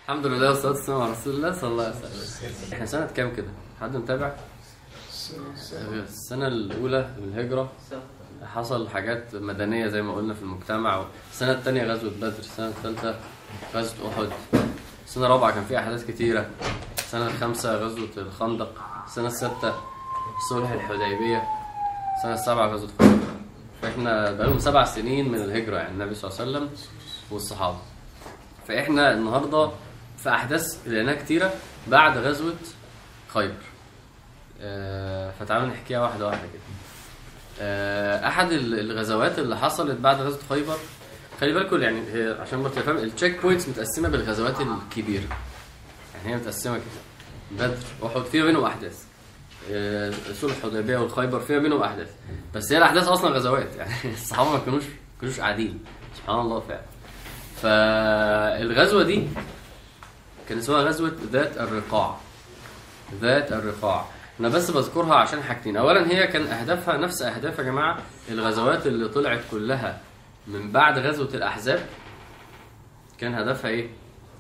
الحمد لله والصلاة والسلام على رسول الله صلى الله عليه وسلم احنا سنة كام كده؟ حد متابع؟ السنة الأولى من الهجرة حصل حاجات مدنية زي ما قلنا في المجتمع السنة الثانية غزوة بدر السنة الثالثة غزوة أحد السنة الرابعة كان فيها أحداث كتيرة السنة الخامسة غزوة الخندق السنة السادسة صلح الحديبية السنة السابعة غزوة خندق فاحنا بقالهم سبع سنين من الهجرة يعني النبي صلى الله عليه وسلم والصحابة فاحنا النهارده في احداث لقيناها كتيره بعد غزوه خيبر آه، فتعالوا نحكيها واحده واحده كده آه، احد ال- الغزوات اللي حصلت بعد غزوه خيبر خلي بالكم يعني هي عشان برضه تفهم التشيك بوينتس متقسمه بالغزوات الكبيره يعني هي متقسمه كده بدر احد فيها بينهم احداث آه، صلح الحديبيه والخيبر فيها بينهم احداث بس هي الاحداث اصلا غزوات يعني الصحابه ما كانوش ما كانوش قاعدين سبحان الله فعلا فالغزوه دي كان اسمها غزوه ذات الرقاع ذات الرقاع انا بس بذكرها عشان حاجتين اولا هي كان اهدافها نفس اهداف يا جماعه الغزوات اللي طلعت كلها من بعد غزوه الاحزاب كان هدفها ايه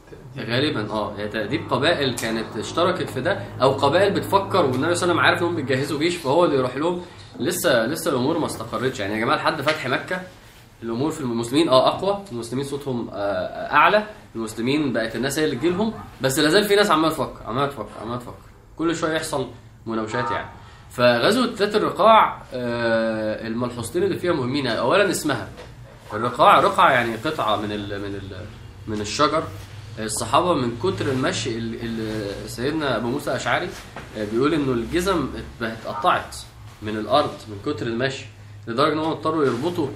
غالبا اه هي تأديب قبائل كانت اشتركت في ده او قبائل بتفكر والنبي صلى الله عليه وسلم عارف انهم بيجهزوا جيش فهو اللي يروح لهم لسه لسه الامور ما استقرتش يعني يا جماعه لحد فتح مكه الامور في المسلمين اه اقوى المسلمين صوتهم آه اعلى المسلمين بقت الناس هي اللي تجيلهم بس لا زال في ناس عماله تفكر عماله تفكر عماله تفكر كل شويه يحصل مناوشات يعني فغزوه ذات الرقاع آه الملحوظتين اللي فيها مهمين اولا اسمها الرقاع رقعة يعني قطعة من ال من ال من الشجر الصحابة من كتر المشي ال- ال- سيدنا أبو موسى الأشعري آه، بيقول إنه الجزم ات- اتقطعت من الأرض من كتر المشي لدرجة إن هم اضطروا يربطوا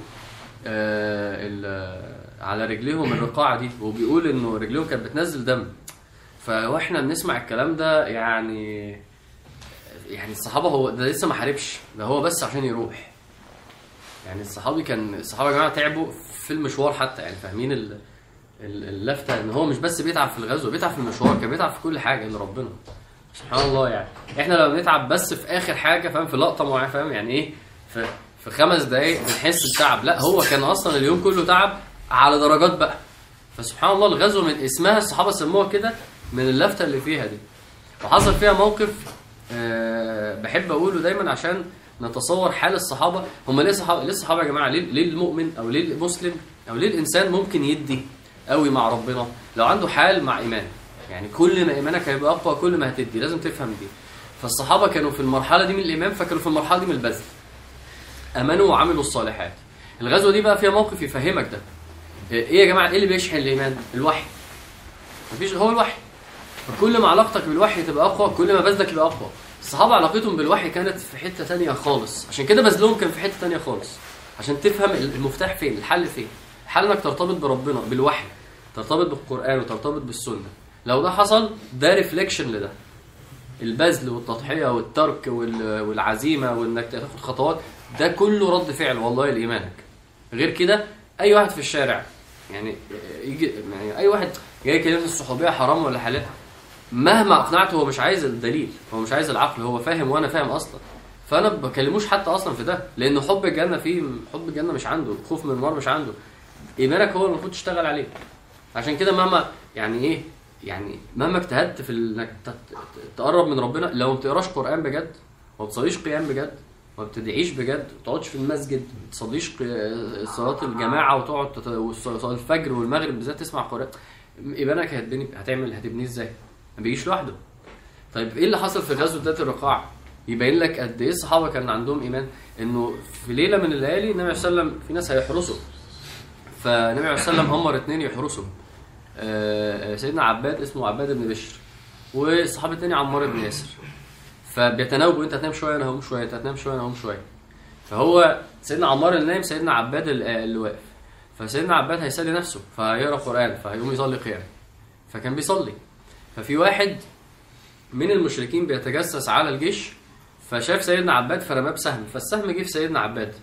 آه، ال- على رجليهم الرقاعة دي وبيقول إنه رجليهم كانت بتنزل دم فواحنا بنسمع الكلام ده يعني يعني الصحابة هو ده لسه ما حاربش ده هو بس عشان يروح يعني الصحابي كان الصحابه يا جماعه تعبوا في المشوار حتى يعني فاهمين ال- ال- اللفته ان هو مش بس بيتعب في الغزو بيتعب في المشوار كان بيتعب في كل حاجه الا ربنا سبحان الله يعني احنا لو بنتعب بس في اخر حاجه فاهم في لقطه معينه فاهم يعني ايه في في خمس دقايق بنحس بتعب لا هو كان اصلا اليوم كله تعب على درجات بقى فسبحان الله الغزو من اسمها الصحابه سموها كده من اللفته اللي فيها دي وحصل فيها موقف آه، بحب اقوله دايما عشان نتصور حال الصحابه هم ليه صحابه ليه الصحابه يا جماعه ليه ليه المؤمن او ليه المسلم او ليه الانسان ممكن يدي قوي مع ربنا لو عنده حال مع ايمان يعني كل ما ايمانك هيبقى اقوى كل ما هتدي لازم تفهم دي فالصحابه كانوا في المرحله دي من الايمان فكانوا في المرحله دي من البذل امنوا وعملوا الصالحات الغزوه دي بقى فيها موقف يفهمك ده ايه يا جماعه ايه اللي بيشحن الايمان الوحي مفيش هو الوحي فكل ما علاقتك بالوحي تبقى اقوى كل ما بذلك يبقى اقوى الصحابه علاقتهم بالوحي كانت في حته تانية خالص عشان كده بذلهم كان في حته تانية خالص عشان تفهم المفتاح فين الحل فين الحل انك ترتبط بربنا بالوحي ترتبط بالقران وترتبط بالسنه لو ده حصل ده ريفليكشن لده البذل والتضحيه والترك وال- والعزيمه وانك تاخد خطوات ده كله رد فعل والله لايمانك غير كده اي واحد في الشارع يعني يجي يعني اي واحد جاي يكلمني الصحوبيه حرام ولا حلال مهما اقنعته هو مش عايز الدليل هو مش عايز العقل هو فاهم وانا فاهم اصلا فانا ما بكلموش حتى اصلا في ده لان حب الجنه فيه حب الجنه مش عنده خوف من النار مش عنده ايمانك هو اللي المفروض تشتغل عليه عشان كده مهما يعني ايه يعني مهما اجتهدت في ال- انك ت- ت- تقرب من ربنا لو ما بتقراش قران بجد ما بتصليش قيام بجد ما بتدعيش بجد ما تقعدش في المسجد ما تصليش ق- صلاه الجماعه وتقعد تت- وصلاه الفجر والمغرب بالذات تسمع قران ايمانك هتبني هتعمل هتبنيه ازاي؟ ما بيجيش لوحده طيب ايه اللي حصل في غزوه ذات الرقاع؟ يبين لك قد ايه الصحابه كان عندهم ايمان انه في ليله من الليالي النبي صلى الله عليه وسلم في ناس هيحرسوا فالنبي عليه الصلاه والسلام امر اثنين يحرسوا آه، آه، سيدنا عباد اسمه عباد بن بشر والصحابي الثاني عمار بن ياسر فبيتناوبوا انت هتنام شويه انا هقوم شويه انت هتنام شويه انا هقوم شويه فهو سيدنا عمار اللي نايم سيدنا عباد ال- اللي واقف فسيدنا عباد هيسلي نفسه فهيقرا قران فهيقوم يصلي قيام فكان بيصلي ففي واحد من المشركين بيتجسس على الجيش فشاف سيدنا عباد فرماه بسهم فالسهم جه في سيدنا عباد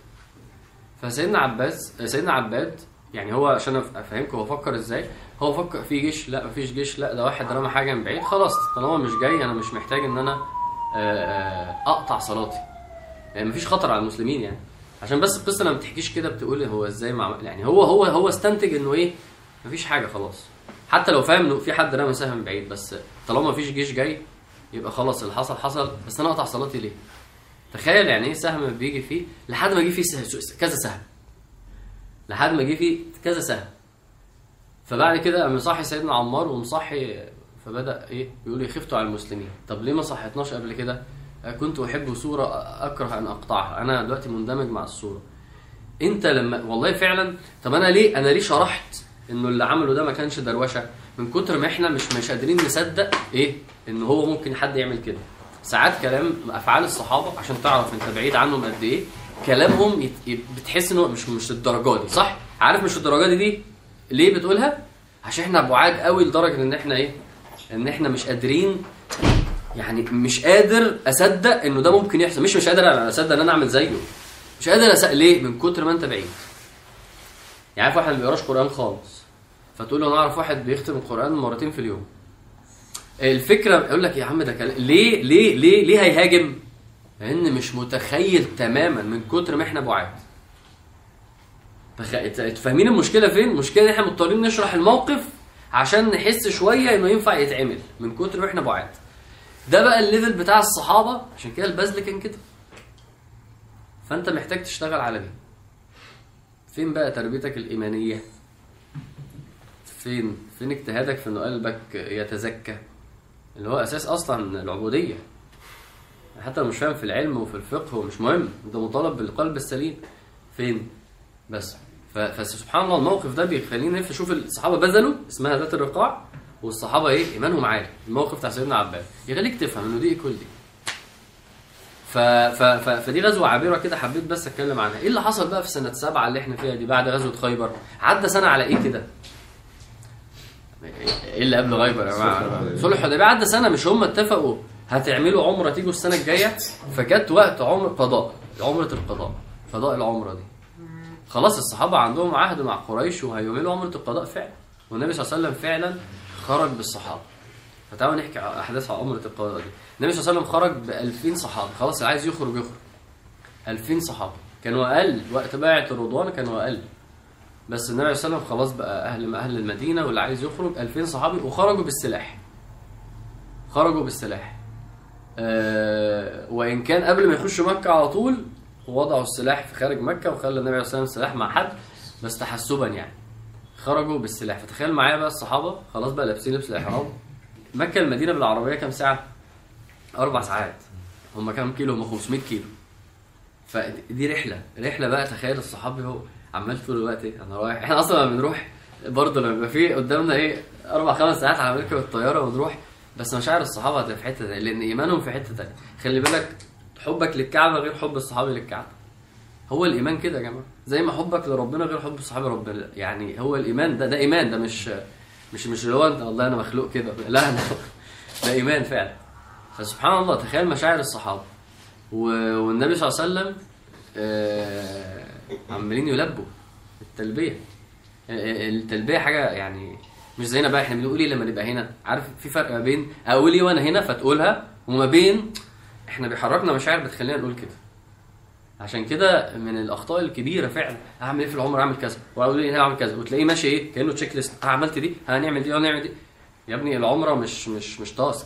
فسيدنا عباس سيدنا عباد يعني هو عشان افهمكم هو فكر ازاي هو فكر في جيش لا مفيش جيش لا ده واحد رمى حاجه من بعيد خلاص طالما مش جاي انا مش محتاج ان انا آه، آه، اقطع صلاتي يعني مفيش خطر على المسلمين يعني عشان بس القصه لما بتحكيش كده بتقول هو ازاي مع يعني هو هو هو استنتج انه ايه مفيش حاجه خلاص حتى لو فاهم انه في حد رمى سهم بعيد بس طالما مفيش جيش جاي يبقى خلاص اللي حصل حصل بس انا اقطع صلاتي ليه تخيل يعني ايه سهم بيجي فيه لحد ما يجي فيه سه- كذا سهم لحد ما جه فيه كذا سهم فبعد كده قام مصحي سيدنا عمار ومصحي فبدا ايه يقول لي خفتوا على المسلمين طب ليه ما صحيتناش قبل كده آه، كنت احب صوره اكره ان اقطعها انا دلوقتي مندمج مع الصوره انت لما والله فعلا طب انا ليه انا ليه شرحت انه اللي عمله ده ما كانش دروشه من كتر ما احنا مش مش قادرين نصدق ايه ان هو ممكن حد يعمل كده ساعات كلام افعال الصحابه عشان تعرف انت بعيد عنهم قد ايه كلامهم يت... يت- بتحس ان هو مش مش الدرجه دي صح عارف مش الدرجه دي دي ليه بتقولها عشان احنا بعاد قوي لدرجه ان احنا ايه ان احنا مش قادرين يعني مش قادر اصدق انه ده ممكن يحصل مش مش قادر اصدق ان انا اعمل زيه مش قادر أصدق ليه من كتر ما انت بعيد يعني عارف واحد ما بيقراش قران خالص فتقول له انا اعرف واحد بيختم القران مرتين في اليوم الفكره يقول لك يا عم ده كلام ليه ليه ليه ليه هيهاجم لان مش متخيل تماما من كتر ما احنا بعاد تخ... انتوا فاهمين المشكله فين المشكله ان احنا مضطرين نشرح الموقف عشان نحس شويه انه ينفع يتعمل من كتر ما احنا بعاد ده بقى الليفل بتاع الصحابه عشان كده البذل كان كده فانت محتاج تشتغل على دي فين بقى تربيتك الايمانيه فين فين اجتهادك في ان قلبك يتزكى اللي هو اساس اصلا العبوديه حتى لو مش فاهم في العلم وفي الفقه ومش مهم انت مطالب بالقلب السليم فين بس ف- فسبحان الله الموقف ده بيخلينا نفهم نشوف الصحابه بذلوا اسمها ذات الرقاع والصحابه ايه ايمانهم عالي الموقف بتاع سيدنا عباس يخليك تفهم انه دي كل دي ف... ف... ف... فدي غزوه عابره كده حبيت بس اتكلم عنها ايه اللي حصل بقى في سنه سبعة اللي احنا فيها دي بعد غزوه خيبر عدى سنه على ايه كده ايه اللي قبل خيبر يا جماعه صلح الحديبيه عدى سنه مش هم اتفقوا هتعملوا عمره تيجوا السنه الجايه فجت وقت عمر قضاء عمره القضاء قضاء العمره دي خلاص الصحابه عندهم عهد مع قريش وهيعملوا عمره القضاء فعلا والنبي صلى الله عليه وسلم فعلا خرج بالصحابه فتعالوا نحكي عن احداث عمره القضاء دي النبي صلى الله عليه وسلم خرج ب 2000 صحابي خلاص اللي عايز يخرج يخرج 2000 صحابي كانوا اقل وقت بيعه الرضوان كانوا اقل بس النبي صلى الله عليه وسلم خلاص بقى اهل اهل المدينه واللي عايز يخرج 2000 صحابي وخرجوا بالسلاح خرجوا بالسلاح آه وان كان قبل ما يخشوا مكه على طول وضعوا السلاح في خارج مكه وخلى النبي عليه الصلاه والسلام السلاح مع حد بس تحسبا يعني خرجوا بالسلاح فتخيل معايا بقى الصحابه خلاص بقى لابسين لبس الاحرام مكه المدينه بالعربيه كام ساعه؟ اربع ساعات هم كام كيلو؟ هم 500 كيلو فدي رحله رحله بقى تخيل الصحابي هو عمال طول الوقت ايه انا رايح احنا اصلا لما بنروح برضه لما يبقى في قدامنا ايه اربع خمس ساعات على نركب الطياره ونروح بس مشاعر الصحابه هتبقى في حته تانية لان ايمانهم في حته تانية خلي بالك حبك للكعبه غير حب الصحابي للكعبه هو الايمان كده يا جماعه زي ما حبك لربنا غير حب الصحابه ربنا يعني هو الايمان ده ده ايمان ده مش مش مش اللي هو انت والله انا مخلوق كده لا لا ده ايمان فعلا فسبحان الله تخيل مشاعر الصحابه و- والنبي صلى الله عليه وسلم آه، عمالين يلبوا التلبيه آه، التلبيه حاجه يعني مش زينا بقى احنا بنقول ايه لما نبقى هنا عارف في فرق ما بين اقول ايه وانا هنا فتقولها وما بين احنا بيحركنا مشاعر بتخلينا نقول كده عشان كده من الاخطاء الكبيره فعلا اعمل ايه في العمر اعمل كذا واقول ايه هنا اعمل كذا وتلاقيه ماشي ايه كانه تشيك ليست آه عملت دي هنعمل دي هنعمل دي يا ابني العمره مش مش مش تاسك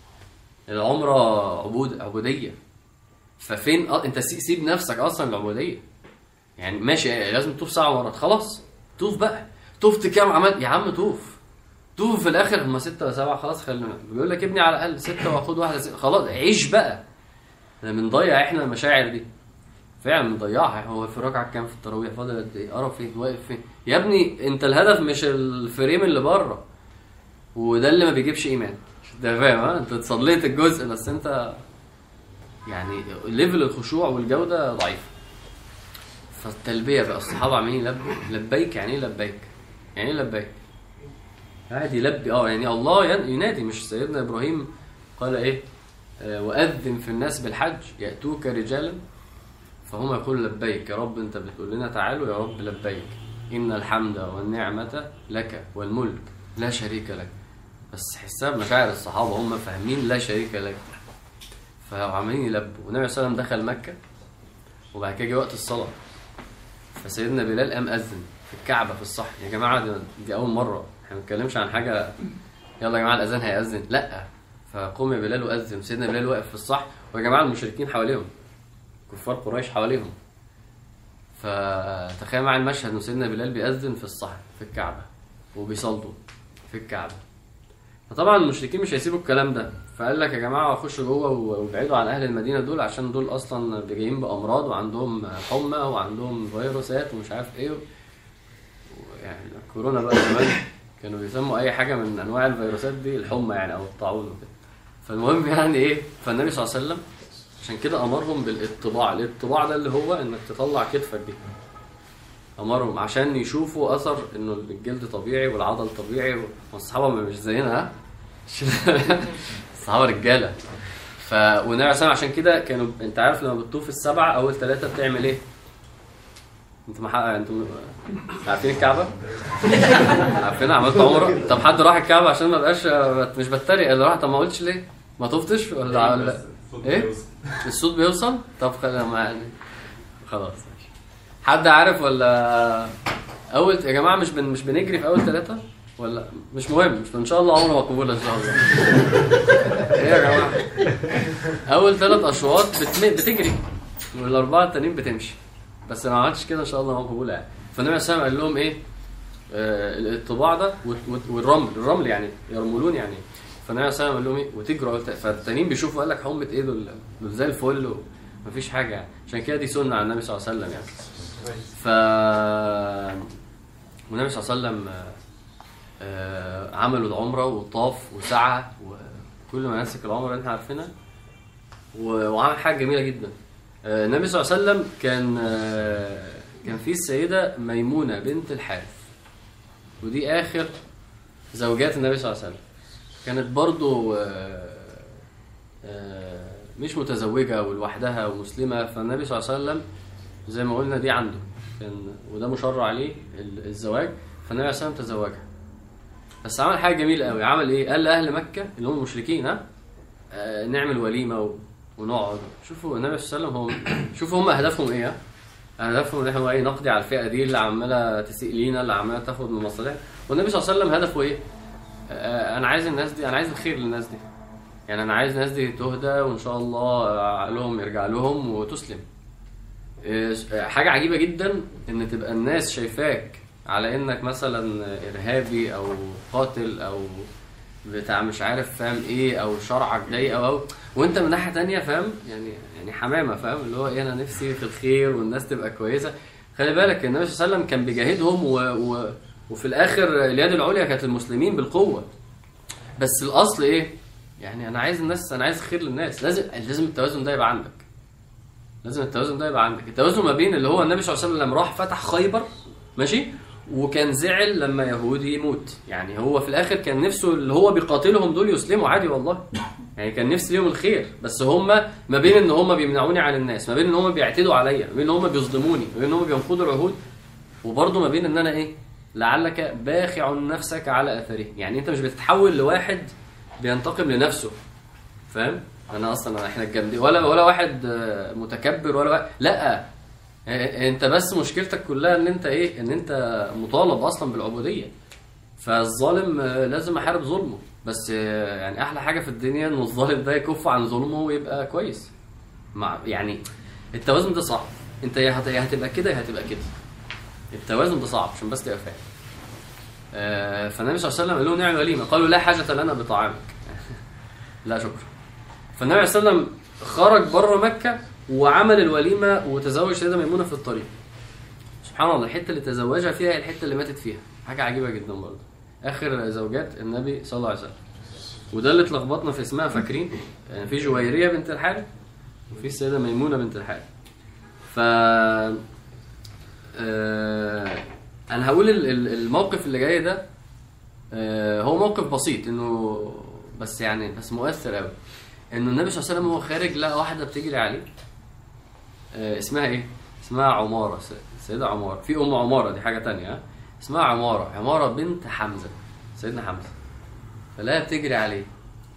العمره عبود عبوديه ففين اه انت سي- سيب نفسك اصلا العبوديه يعني ماشي لازم تطوف ساعه ورا خلاص طوف بقى طفت كام عمل يا عم طوف طوف في الاخر هم ستة ولا سبعة خلاص خلينا بيقول لك ابني على الاقل ستة وخد واحدة ستة. خلاص عيش بقى احنا بنضيع احنا المشاعر دي فعلا بنضيعها هو في ركعة كام في التراويح فاضل قد ايه قرف فين واقف فين يا ابني انت الهدف مش الفريم اللي بره وده اللي ما بيجيبش ايمان ده فاهم ها انت صليت الجزء بس انت يعني ليفل الخشوع والجودة ضعيف فالتلبية بقى الصحابة عاملين يلبوا لبيك يعني ايه لبيك؟ يعني ايه لبيك؟ قاعد يلبي اه يعني الله ين- ينادي مش سيدنا ابراهيم قال ايه؟ آه، واذن في الناس بالحج ياتوك رجالا فهم يقول لبيك يا رب انت بتقول لنا تعالوا يا رب لبيك ان الحمد والنعمه لك والملك لا شريك لك بس حساب مشاعر الصحابه هم فاهمين لا شريك لك فعمالين يلبوا والنبي صلى الله عليه وسلم دخل مكه وبعد كده جه وقت الصلاه فسيدنا بلال قام اذن في الكعبه في الصحن يا جماعه دي, دي اول مره احنا ما بنتكلمش عن حاجه يلا يا جماعه الاذان هيأذن لا فقوم يا بلال واذن سيدنا بلال واقف في الصحن ويا جماعه المشركين حواليهم كفار قريش حواليهم فتخيل معايا المشهد ان سيدنا بلال بيأذن في الصحن في الكعبه وبيصلوا في الكعبه فطبعا المشركين مش هيسيبوا الكلام ده فقال لك يا جماعه خشوا جوه وابعدوا عن اهل المدينه دول عشان دول اصلا جايين بامراض وعندهم حمى وعندهم فيروسات ومش عارف ايه يعني كورونا بقى زمان كانوا بيسموا اي حاجه من انواع الفيروسات دي الحمى يعني او الطاعون وكده فالمهم يعني ايه فالنبي صلى الله عليه وسلم عشان كده امرهم بالاطباع الاطباع ده اللي هو انك تطلع كتفك دي امرهم عشان يشوفوا اثر انه الجلد طبيعي والعضل طبيعي والصحابه مش زينا ها الصحابه رجاله ف والنبي عليه الصلاه عشان كده كانوا انت عارف لما بتطوف السبعه اول ثلاثه بتعمل ايه؟ انتوا محقق انتوا عارفين الكعبه؟ عارفينها عملت عمره؟ طب حد راح الكعبه عشان ما بقاش مش بتريق اللي راح طب ما قلتش ليه؟ ما طفتش ولا ولا ايه؟ الصوت بيوصل؟ طب خلينا يعني خلاص ماشي حد عارف ولا اول يا جماعه مش بن... مش بنجري في اول ثلاثه ولا مش مهم مش ان شاء الله عمره مقبوله ان شاء الله ايه يا جماعه اول ثلاث اشواط بتم... بتجري والاربعه التانيين بتمشي بس لو ما عملتش كده ان شاء الله مقبوله يعني فالنبي عليه الصلاه والسلام قال لهم ايه آه الطباع ده والرمل الرمل يعني يرملون يعني فالنبي عليه الصلاه والسلام قال لهم ايه وتجروا فالتانيين بيشوفوا قال لك حمه ايه دول دول زي الفل ومفيش حاجه يعني عشان كده دي سنه على النبي صلى الله عليه وسلم يعني ف والنبي صلى الله عليه وسلم آه عملوا العمره وطاف وسعى وكل مناسك العمره اللي احنا عارفينها وعمل حاجه جميله جدا آه النبي صلى الله عليه وسلم كان آه كان في السيده ميمونه بنت الحارث ودي اخر زوجات النبي صلى الله عليه وسلم كانت برضو مش متزوجه ولوحدها ومسلمه فالنبي صلى الله عليه وسلم زي ما قلنا دي عنده كان وده مشرع عليه الزواج فالنبي عليه الصلاه والسلام تزوجها بس عمل حاجه جميله قوي عمل ايه قال لاهل مكه اللي هم المشركين ها آه نعمل وليمه و... ونقعد شوفوا النبي صلى الله عليه وسلم هم شوفوا هم اهدافهم ايه اهدافهم ان احنا ايه نقضي على الفئه دي اللي عماله تسيء لينا اللي عماله تاخد من مصالحنا والنبي صلى الله عليه وسلم هدفه ايه آه انا عايز الناس دي انا عايز الخير للناس دي يعني انا عايز الناس دي تهدى وان شاء الله عقلهم يرجع لهم وتسلم حاجة عجيبة جدا ان تبقى الناس شايفاك على انك مثلا ارهابي او قاتل او بتاع مش عارف فاهم ايه او شرعك ضيق او او وانت من ناحية تانية فاهم يعني يعني حمامة فاهم اللي هو ايه انا نفسي في الخير والناس تبقى كويسة خلي بالك النبي صلى الله عليه وسلم كان بيجاهدهم و... و... وفي الاخر اليد العليا كانت المسلمين بالقوة بس الاصل ايه يعني انا عايز الناس انا عايز خير للناس لازم لازم التوازن ده يبقى عندك لازم التوازن ده يبقى عندك التوازن ما بين اللي هو النبي صلى الله عليه وسلم لما راح فتح خيبر ماشي وكان زعل لما يهودي يموت يعني هو في الاخر كان نفسه اللي هو بيقاتلهم دول يسلموا عادي والله يعني كان نفسي ليهم الخير بس هم ما بين ان هم بيمنعوني عن الناس ما بين ان هم بيعتدوا عليا ما بين ان هم بيظلموني ما بين ان هم بينقضوا العهود وبرضه ما بين ان انا ايه لعلك باخع نفسك على اثره يعني انت مش بتتحول لواحد بينتقم لنفسه فاهم انا اصلا احنا الجامدين ولا ولا واحد متكبر ولا واحد لا انت بس مشكلتك كلها ان انت ايه ان انت مطالب اصلا بالعبوديه فالظالم لازم احارب ظلمه بس يعني احلى حاجه في الدنيا ان الظالم ده يكف عن ظلمه ويبقى كويس مع يعني التوازن ده صعب انت يا هتبقى كده يا هتبقى كده التوازن ده صعب عشان بس تبقى فاهم فالنبي صلى الله عليه وسلم قال لهم نعمل وليمه قالوا لا حاجه لنا بطعامك لا شكرا فالنبي عليه الصلاه والسلام خرج بره مكه وعمل الوليمه وتزوج سيده ميمونه في الطريق سبحان الله الحته اللي تزوجها فيها هي الحته اللي ماتت فيها حاجه عجيبه جدا برضه اخر زوجات النبي صلى الله عليه وسلم وده اللي اتلخبطنا في اسمها فاكرين يعني في جويريه بنت الحارث وفي السيده ميمونه بنت الحارث ف آه انا هقول الموقف اللي جاي ده آه هو موقف بسيط انه بس يعني بس مؤثر قوي انه النبي صلى الله عليه وسلم وهو خارج لقى واحده بتجري عليه آه اسمها ايه اسمها عماره سيده عماره في ام عماره دي حاجه تانية اسمها عماره عماره بنت حمزه سيدنا حمزه فلاقيها بتجري عليه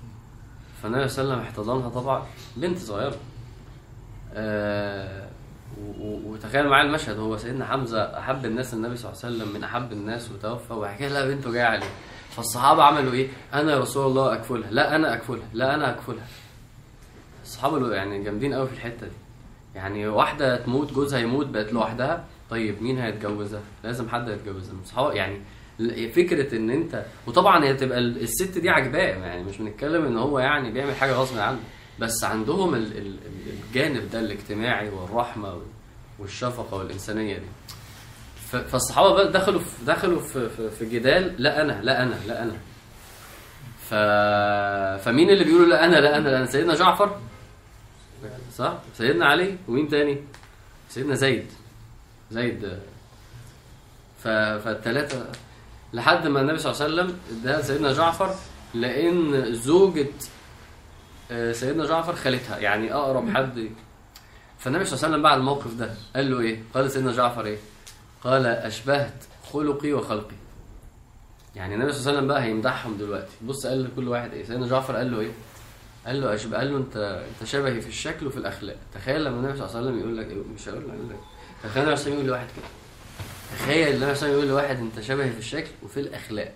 فالنبي صلى الله عليه وسلم احتضنها طبعا بنت صغيره آه و- و- وتخيل معايا المشهد هو سيدنا حمزه احب الناس النبي صلى الله عليه وسلم من احب الناس وتوفى وبعد كده لقى بنته جايه عليه فالصحابه عملوا ايه؟ انا يا رسول الله اكفلها لا انا اكفلها لا انا اكفلها الصحابه اللي يعني جامدين قوي في الحته دي يعني واحده تموت جوزها يموت بقت لوحدها طيب مين هيتجوزها؟ لازم حد هيتجوزها من صحابه يعني ل- فكره ان انت وطبعا هي تبقى ال- الست دي عجباه يعني مش بنتكلم ان هو يعني بيعمل حاجه غصب عنه بس عندهم ال- ال- ال- الجانب ده الاجتماعي والرحمه وال- والشفقه والانسانيه دي ف- فالصحابه بقى دخلوا في دخلوا في, في, في جدال لا انا لا انا لا انا ف... فمين اللي بيقولوا لا انا لا انا لا انا سيدنا جعفر صح سيدنا علي ومين تاني سيدنا زيد زيد ف... فالثلاثه لحد ما النبي صلى الله عليه وسلم اداها سيدنا جعفر لان زوجة آه، سيدنا جعفر خالتها يعني اقرب حد فالنبي صلى الله عليه وسلم بعد الموقف ده قال له ايه؟ قال سيدنا جعفر ايه؟ قال اشبهت خلقي وخلقي يعني النبي صلى الله عليه وسلم بقى هيمدحهم دلوقتي بص قال لكل واحد ايه سيدنا جعفر قال له ايه قال له أشبه قال له انت انت شبهي في الشكل وفي الاخلاق تخيل لما النبي صلى الله عليه وسلم يقول لك إيه؟ مش هقول لك يقول لك تخيل النبي صلى الله عليه وسلم يقول لواحد كده تخيل النبي صلى الله عليه وسلم يقول لواحد انت شبهي في الشكل وفي الاخلاق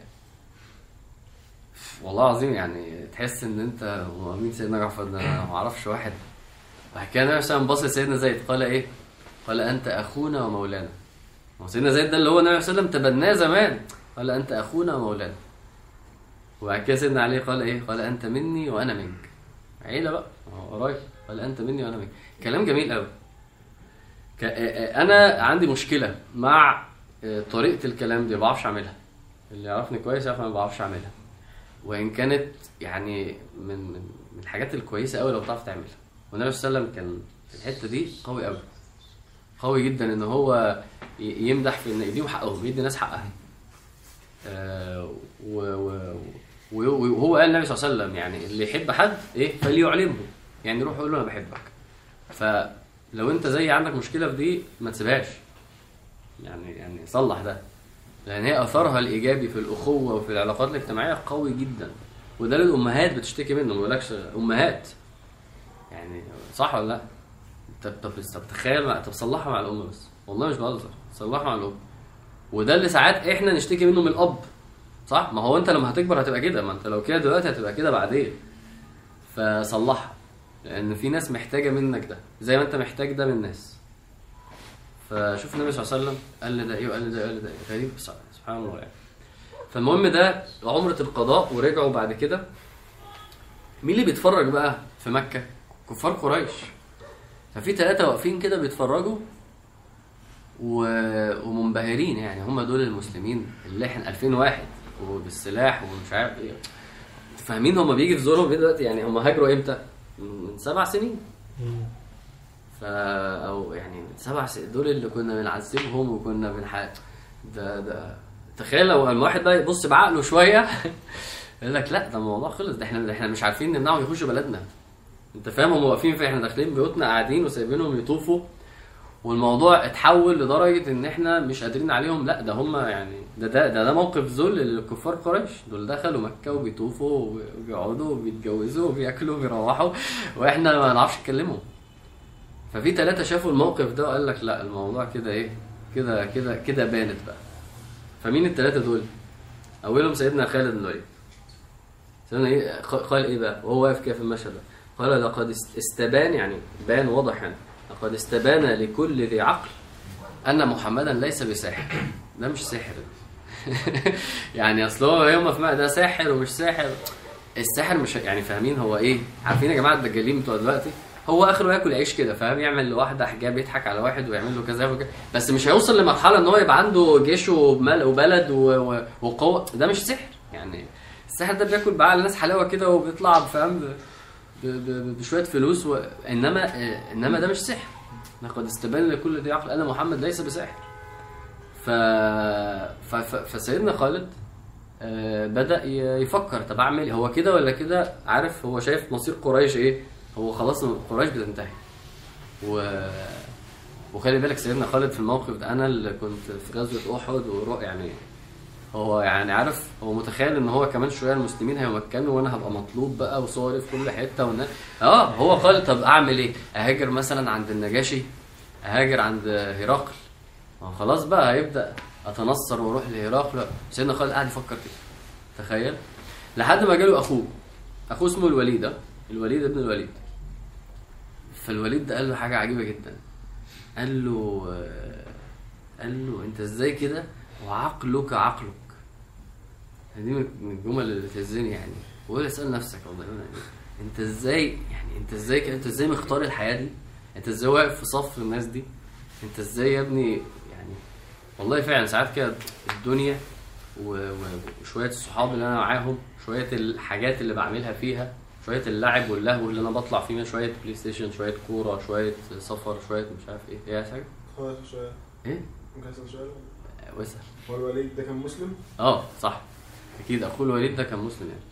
والله العظيم يعني تحس ان انت هو مين سيدنا جعفر ده انا ما اعرفش واحد بعد كده النبي صلى الله عليه وسلم بص لسيدنا زيد قال ايه؟ قال انت اخونا ومولانا ما هو سيدنا زيد ده اللي هو النبي صلى الله عليه وسلم تبناه زمان قال انت اخونا ومولانا وبعد كده سيدنا علي قال ايه؟ قال انت مني وانا منك عيله بقى هو قرايب قال انت مني وانا منك كلام جميل قوي ك... آه، آه، انا عندي مشكله مع آه، طريقه الكلام دي ما بعرفش اعملها اللي يعرفني كويس يعرف انا ما بعرفش اعملها وان كانت يعني من من من الحاجات الكويسه قوي لو بتعرف تعملها والنبي صلى الله عليه وسلم كان في الحته دي قوي قوي قوي جدا ان هو ي- يمدح في ان يديهم حقهم يدي الناس حقها آه، و- و- و- وهو قال النبي صلى الله عليه وسلم يعني اللي يحب حد ايه فليعلمه يعني روح قول له انا بحبك فلو انت زي عندك مشكله في دي ما تسيبهاش يعني يعني صلح ده لان هي اثرها الايجابي في الاخوه وفي العلاقات الاجتماعيه قوي جدا وده اللي الامهات بتشتكي منه ما بقولكش امهات يعني صح ولا لا؟ طب طب طب تخيل مع- طب صلحها مع الام بس والله مش بهزر صلحها مع الام وده اللي ساعات احنا نشتكي منه من الاب صح ما هو انت لما هتكبر هتبقى كده ما انت لو كده دلوقتي هتبقى كده بعدين فصلحها لان في ناس محتاجه منك ده زي ما انت محتاج ده من الناس فشوف النبي صلى الله عليه وسلم قال لي ده ايه وقال لي ده قال لي ده إيه. غريب بس سبحان الله يعني فالمهم ده عمرة القضاء ورجعوا بعد كده مين اللي بيتفرج بقى في مكة؟ كفار قريش ففي ثلاثة واقفين كده بيتفرجوا و... ومنبهرين يعني هم دول المسلمين اللي احنا 2000 واحد وبالسلاح ومش عارف ايه فاهمين هم بيجي في زورهم إيه دلوقتي يعني هم هاجروا امتى؟ من سبع سنين فا او يعني من سبع سنين دول اللي كنا بنعذبهم وكنا بنح ده ده تخيل لو الواحد ده يبص بعقله شويه يقول لك لا ده الموضوع خلص ده احنا ده احنا مش عارفين نمنعهم يخشوا بلدنا انت فاهم هم واقفين في احنا داخلين بيوتنا قاعدين وسايبينهم يطوفوا والموضوع اتحول لدرجه ان احنا مش قادرين عليهم لا ده هم يعني ده ده ده, ده موقف ذل للكفار قريش دول دخلوا مكه وبيطوفوا وبيقعدوا وبيتجوزوا وبياكلوا وبيروحوا واحنا ما نعرفش نكلمهم ففي ثلاثه شافوا الموقف ده وقال لك لا الموضوع كده ايه كده كده كده بانت بقى فمين الثلاثه دول اولهم سيدنا خالد بن الوليد سيدنا ايه قال ايه بقى وهو واقف كده في المشهد ده قال لقد است- استبان يعني بان واضح يعني لقد استبان لكل ذي عقل ان محمدا ليس بساحر ده مش سحر يعني اصل هو يوم في ده ساحر ومش ساحر الساحر مش يعني فاهمين هو ايه عارفين يا جماعه الدجالين بتوع دلوقتي هو اخره ياكل عيش كده فاهم يعمل لواحده حجاب يضحك على واحد ويعمل له كذا وكذا بس مش هيوصل لمرحله ان هو يبقى عنده جيش ومل- وبلد و- و- وقوه ده مش سحر يعني السحر ده بياكل بعقل الناس حلاوه كده وبيطلع فاهم ب- ب- ب- بشويه فلوس و... انما آه، انما ده مش سحر لقد استبان لكل ذي عقل ان محمد ليس بساحر ف... ف... ف... فسيدنا خالد آه، بدا ي- يفكر طب اعمل إيه؟ هو كده ولا كده عارف هو شايف مصير قريش ايه هو خلاص قريش بتنتهي و وخلي بالك سيدنا خالد في الموقف ده انا اللي كنت في غزوه احد ورؤ يعني هو يعني عارف هو متخيل ان هو كمان شويه المسلمين هيمكنوا وانا هبقى مطلوب بقى وصوري في كل حته والناس اه هو قال طب اعمل ايه؟ اهاجر مثلا عند النجاشي اهاجر عند هرقل ما هو خلاص بقى هيبدا اتنصر واروح لهرقل سيدنا خالد قاعد يفكر كده تخيل لحد ما جاله اخوه اخوه اسمه الوليد ده. الوليد ابن الوليد فالوليد ده قال له حاجه عجيبه جدا قال له آه، قال له انت ازاي كده وعقلك عقلك دي من من الجمل اللي بتهزني يعني وقول اسال نفسك والله يعني انت ازاي يعني انت ازاي كده انت ازاي مختار الحياه دي انت ازاي واقف في صف الناس دي انت ازاي يا ابني يعني والله فعلا ساعات كده الدنيا و- و- وشويه الصحاب اللي انا معاهم شويه الحاجات اللي بعملها فيها شويه اللعب واللهو اللي انا بطلع فيه شويه بلاي ستيشن شويه كوره شويه سفر شويه مش عارف ايه ايه يا حاجه خلاص شوية ايه ممكن اسال سؤال وسع هو الوليد ده كان مسلم؟ اه صح اكيد اخوه الوليد ده كان مسلم يعني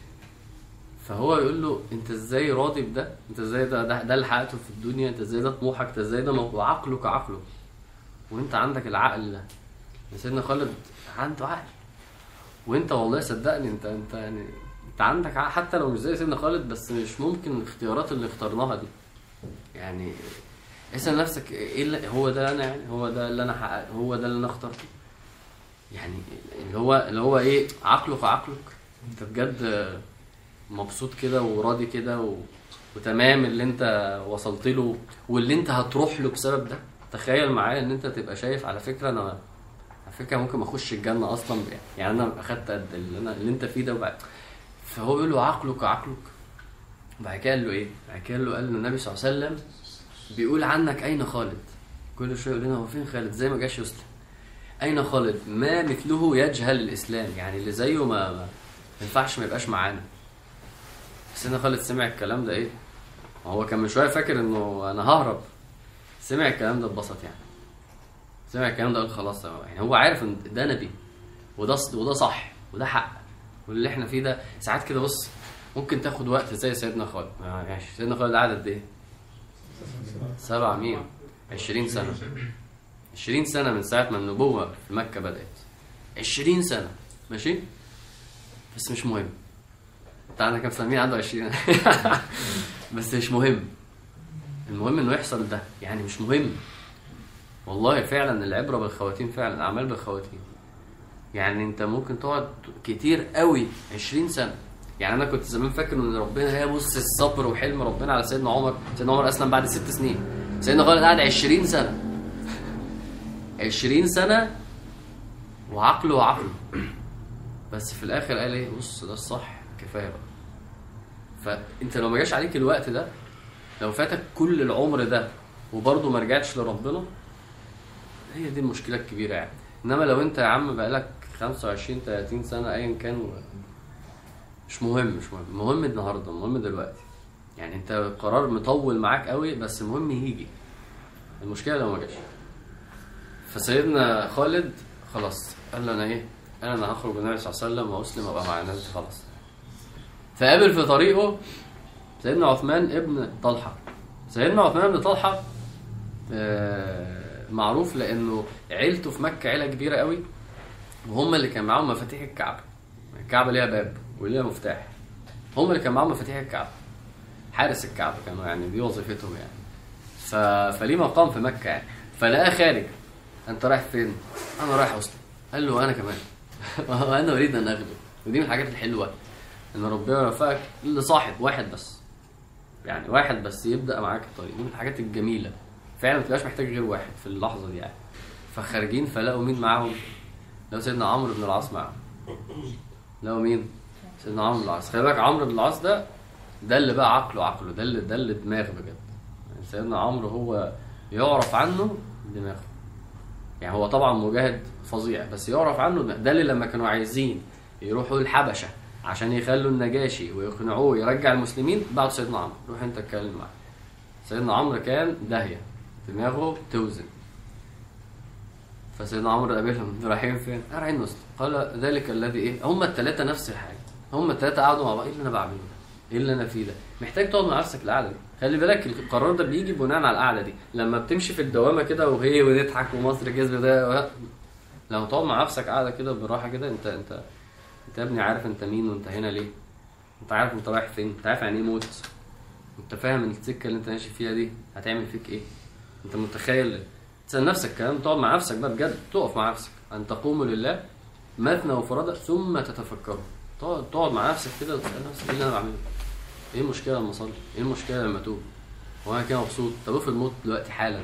فهو يقول له انت ازاي راضي بده انت ازاي ده ده, ده اللي حققته في الدنيا انت ازاي ده طموحك انت ازاي ده مو- وعقلك عقله وانت عندك العقل ده سيدنا خالد عنده عقل وانت والله صدقني انت انت يعني انت عندك عقل حتى لو مش زي سيدنا خالد بس مش ممكن الاختيارات اللي اخترناها دي يعني اسال نفسك ايه اللي هو ده انا يعني هو ده اللي انا حقق هو ده اللي انا اخترته يعني اللي هو اللي هو ايه عقلك عقلك انت بجد مبسوط كده وراضي كده و... وتمام اللي انت وصلت له واللي انت هتروح له بسبب ده تخيل معايا ان انت تبقى شايف على فكره انا على فكره ممكن ما اخش الجنه اصلا يعني انا اخدت قد اللي, أنا اللي انت فيه ده وبعد فهو بيقول له عقلك عقلك وبعد كده قال له ايه؟ بعد كده قال له قال له النبي صلى الله عليه وسلم بيقول عنك اين خالد؟ كل شويه يقول لنا هو فين خالد؟ زي ما جاش يسلم اين خالد؟ ما مثله يجهل الاسلام يعني اللي زيه ما ما ينفعش ما يبقاش معانا سيدنا خالد سمع الكلام ده ايه؟ هو كان من شويه فاكر انه انا ههرب سمع الكلام ده اتبسط يعني سمع الكلام ده قال خلاص يعني هو عارف ان ده نبي وده وده صح وده حق واللي احنا فيه ده ساعات كده بص ممكن تاخد وقت زي سيدنا خالد ماشي سيدنا خالد قعد قد ايه؟ سبع مين؟ 20 سنة 20 سنة من ساعة ما النبوة في مكة بدأت 20 سنة ماشي؟ بس مش مهم انت عندك كام سنة؟ مين عنده 20 بس مش مهم المهم انه يحصل ده يعني مش مهم والله فعلا العبرة بالخواتيم فعلا الأعمال بالخواتيم يعني انت ممكن تقعد كتير قوي 20 سنة يعني انا كنت زمان فاكر ان ربنا هي بص الصبر وحلم ربنا على سيدنا عمر سيدنا عمر اسلم بعد ست سنين سيدنا خالد قعد 20 سنة 20 سنة وعقله وعقله بس في الاخر قال ايه بص ده الصح كفايه بقى فانت لو ما جاش عليك الوقت ده لو فاتك كل العمر ده وبرضه ما رجعتش لربنا هي دي المشكله الكبيره يعني انما لو انت يا عم بقالك 25 30 سنه ايا كان و... مش مهم مش مهم المهم النهارده المهم دلوقتي يعني انت قرار مطول معاك قوي بس المهم يجي المشكله لو ما جاش فسيدنا خالد خلاص قال له انا ايه قال انا هخرج النبي صلى الله عليه وسلم واسلم وابقى مع الناس دي خلاص فقابل في طريقه سيدنا عثمان ابن طلحه سيدنا عثمان بن طلحه آه، معروف لانه عيلته في مكه عيله كبيره قوي وهم اللي كان معاهم مفاتيح الكعبه الكعبه ليها باب وليها مفتاح هم اللي كان معاهم مفاتيح الكعبه حارس الكعبه كانوا يعني دي وظيفتهم يعني ف... فليه مقام في مكه يعني فلقاه خارج انت رايح فين؟ انا رايح اسلم قال له انا كمان انا اريد ان اغلب ودي من الحاجات الحلوه ان ربنا يوفقك لصاحب واحد بس يعني واحد بس يبدا معاك الطريق دي من الحاجات الجميله فعلا ما تبقاش محتاج غير واحد في اللحظه دي يعني فخارجين فلقوا مين معاهم؟ لقوا سيدنا عمرو بن العاص معاهم لقوا مين؟ سيدنا عمرو بن العاص خلي بالك عمرو بن العاص ده ده اللي بقى عقله عقله ده اللي ده اللي دماغ بجد يعني سيدنا عمرو هو يعرف عنه دماغه يعني هو طبعا مجاهد فظيع بس يعرف عنه دماغ. ده اللي لما كانوا عايزين يروحوا الحبشه عشان يخلوا النجاشي ويقنعوه يرجع المسلمين بعتوا سيدنا عمرو روح انت اتكلم معاه سيدنا عمرو كان داهيه دماغه توزن فسيدنا عمرو قابلهم انتوا رايحين فين؟ "آه، رايحين نسلم قال ذلك الذي ايه؟ هم الثلاثه نفس الحاجه هم الثلاثه قعدوا مع بعض ايه اللي انا بعمله ده؟ ايه اللي انا فيه ده؟ محتاج تقعد مع نفسك القعده دي خلي بالك القرار ده بيجي بناء على القعده دي لما بتمشي في الدوامه كده وهي ونضحك ومصر كسب ده و... لما تقعد مع نفسك قاعده كده بالراحه كده انت انت انت يا ابني عارف انت مين وانت هنا ليه؟ انت عارف انت رايح فين؟ انت عارف يعني ايه موت؟ انت فاهم السكه اللي انت ماشي فيها دي هتعمل فيك ايه؟ انت متخيل تسال نفسك الكلام تقعد مع نفسك بقى بجد تقف مع نفسك ان تقوموا لله مثنى وفرادى ثم تتفكروا تقعد تقعد مع نفسك كده وتسال نفسك ايه اللي انا بعمله؟ ايه المشكله لما اصلي؟ ايه المشكله لما اتوب؟ هو انا كده مبسوط طب افرض موت دلوقتي حالا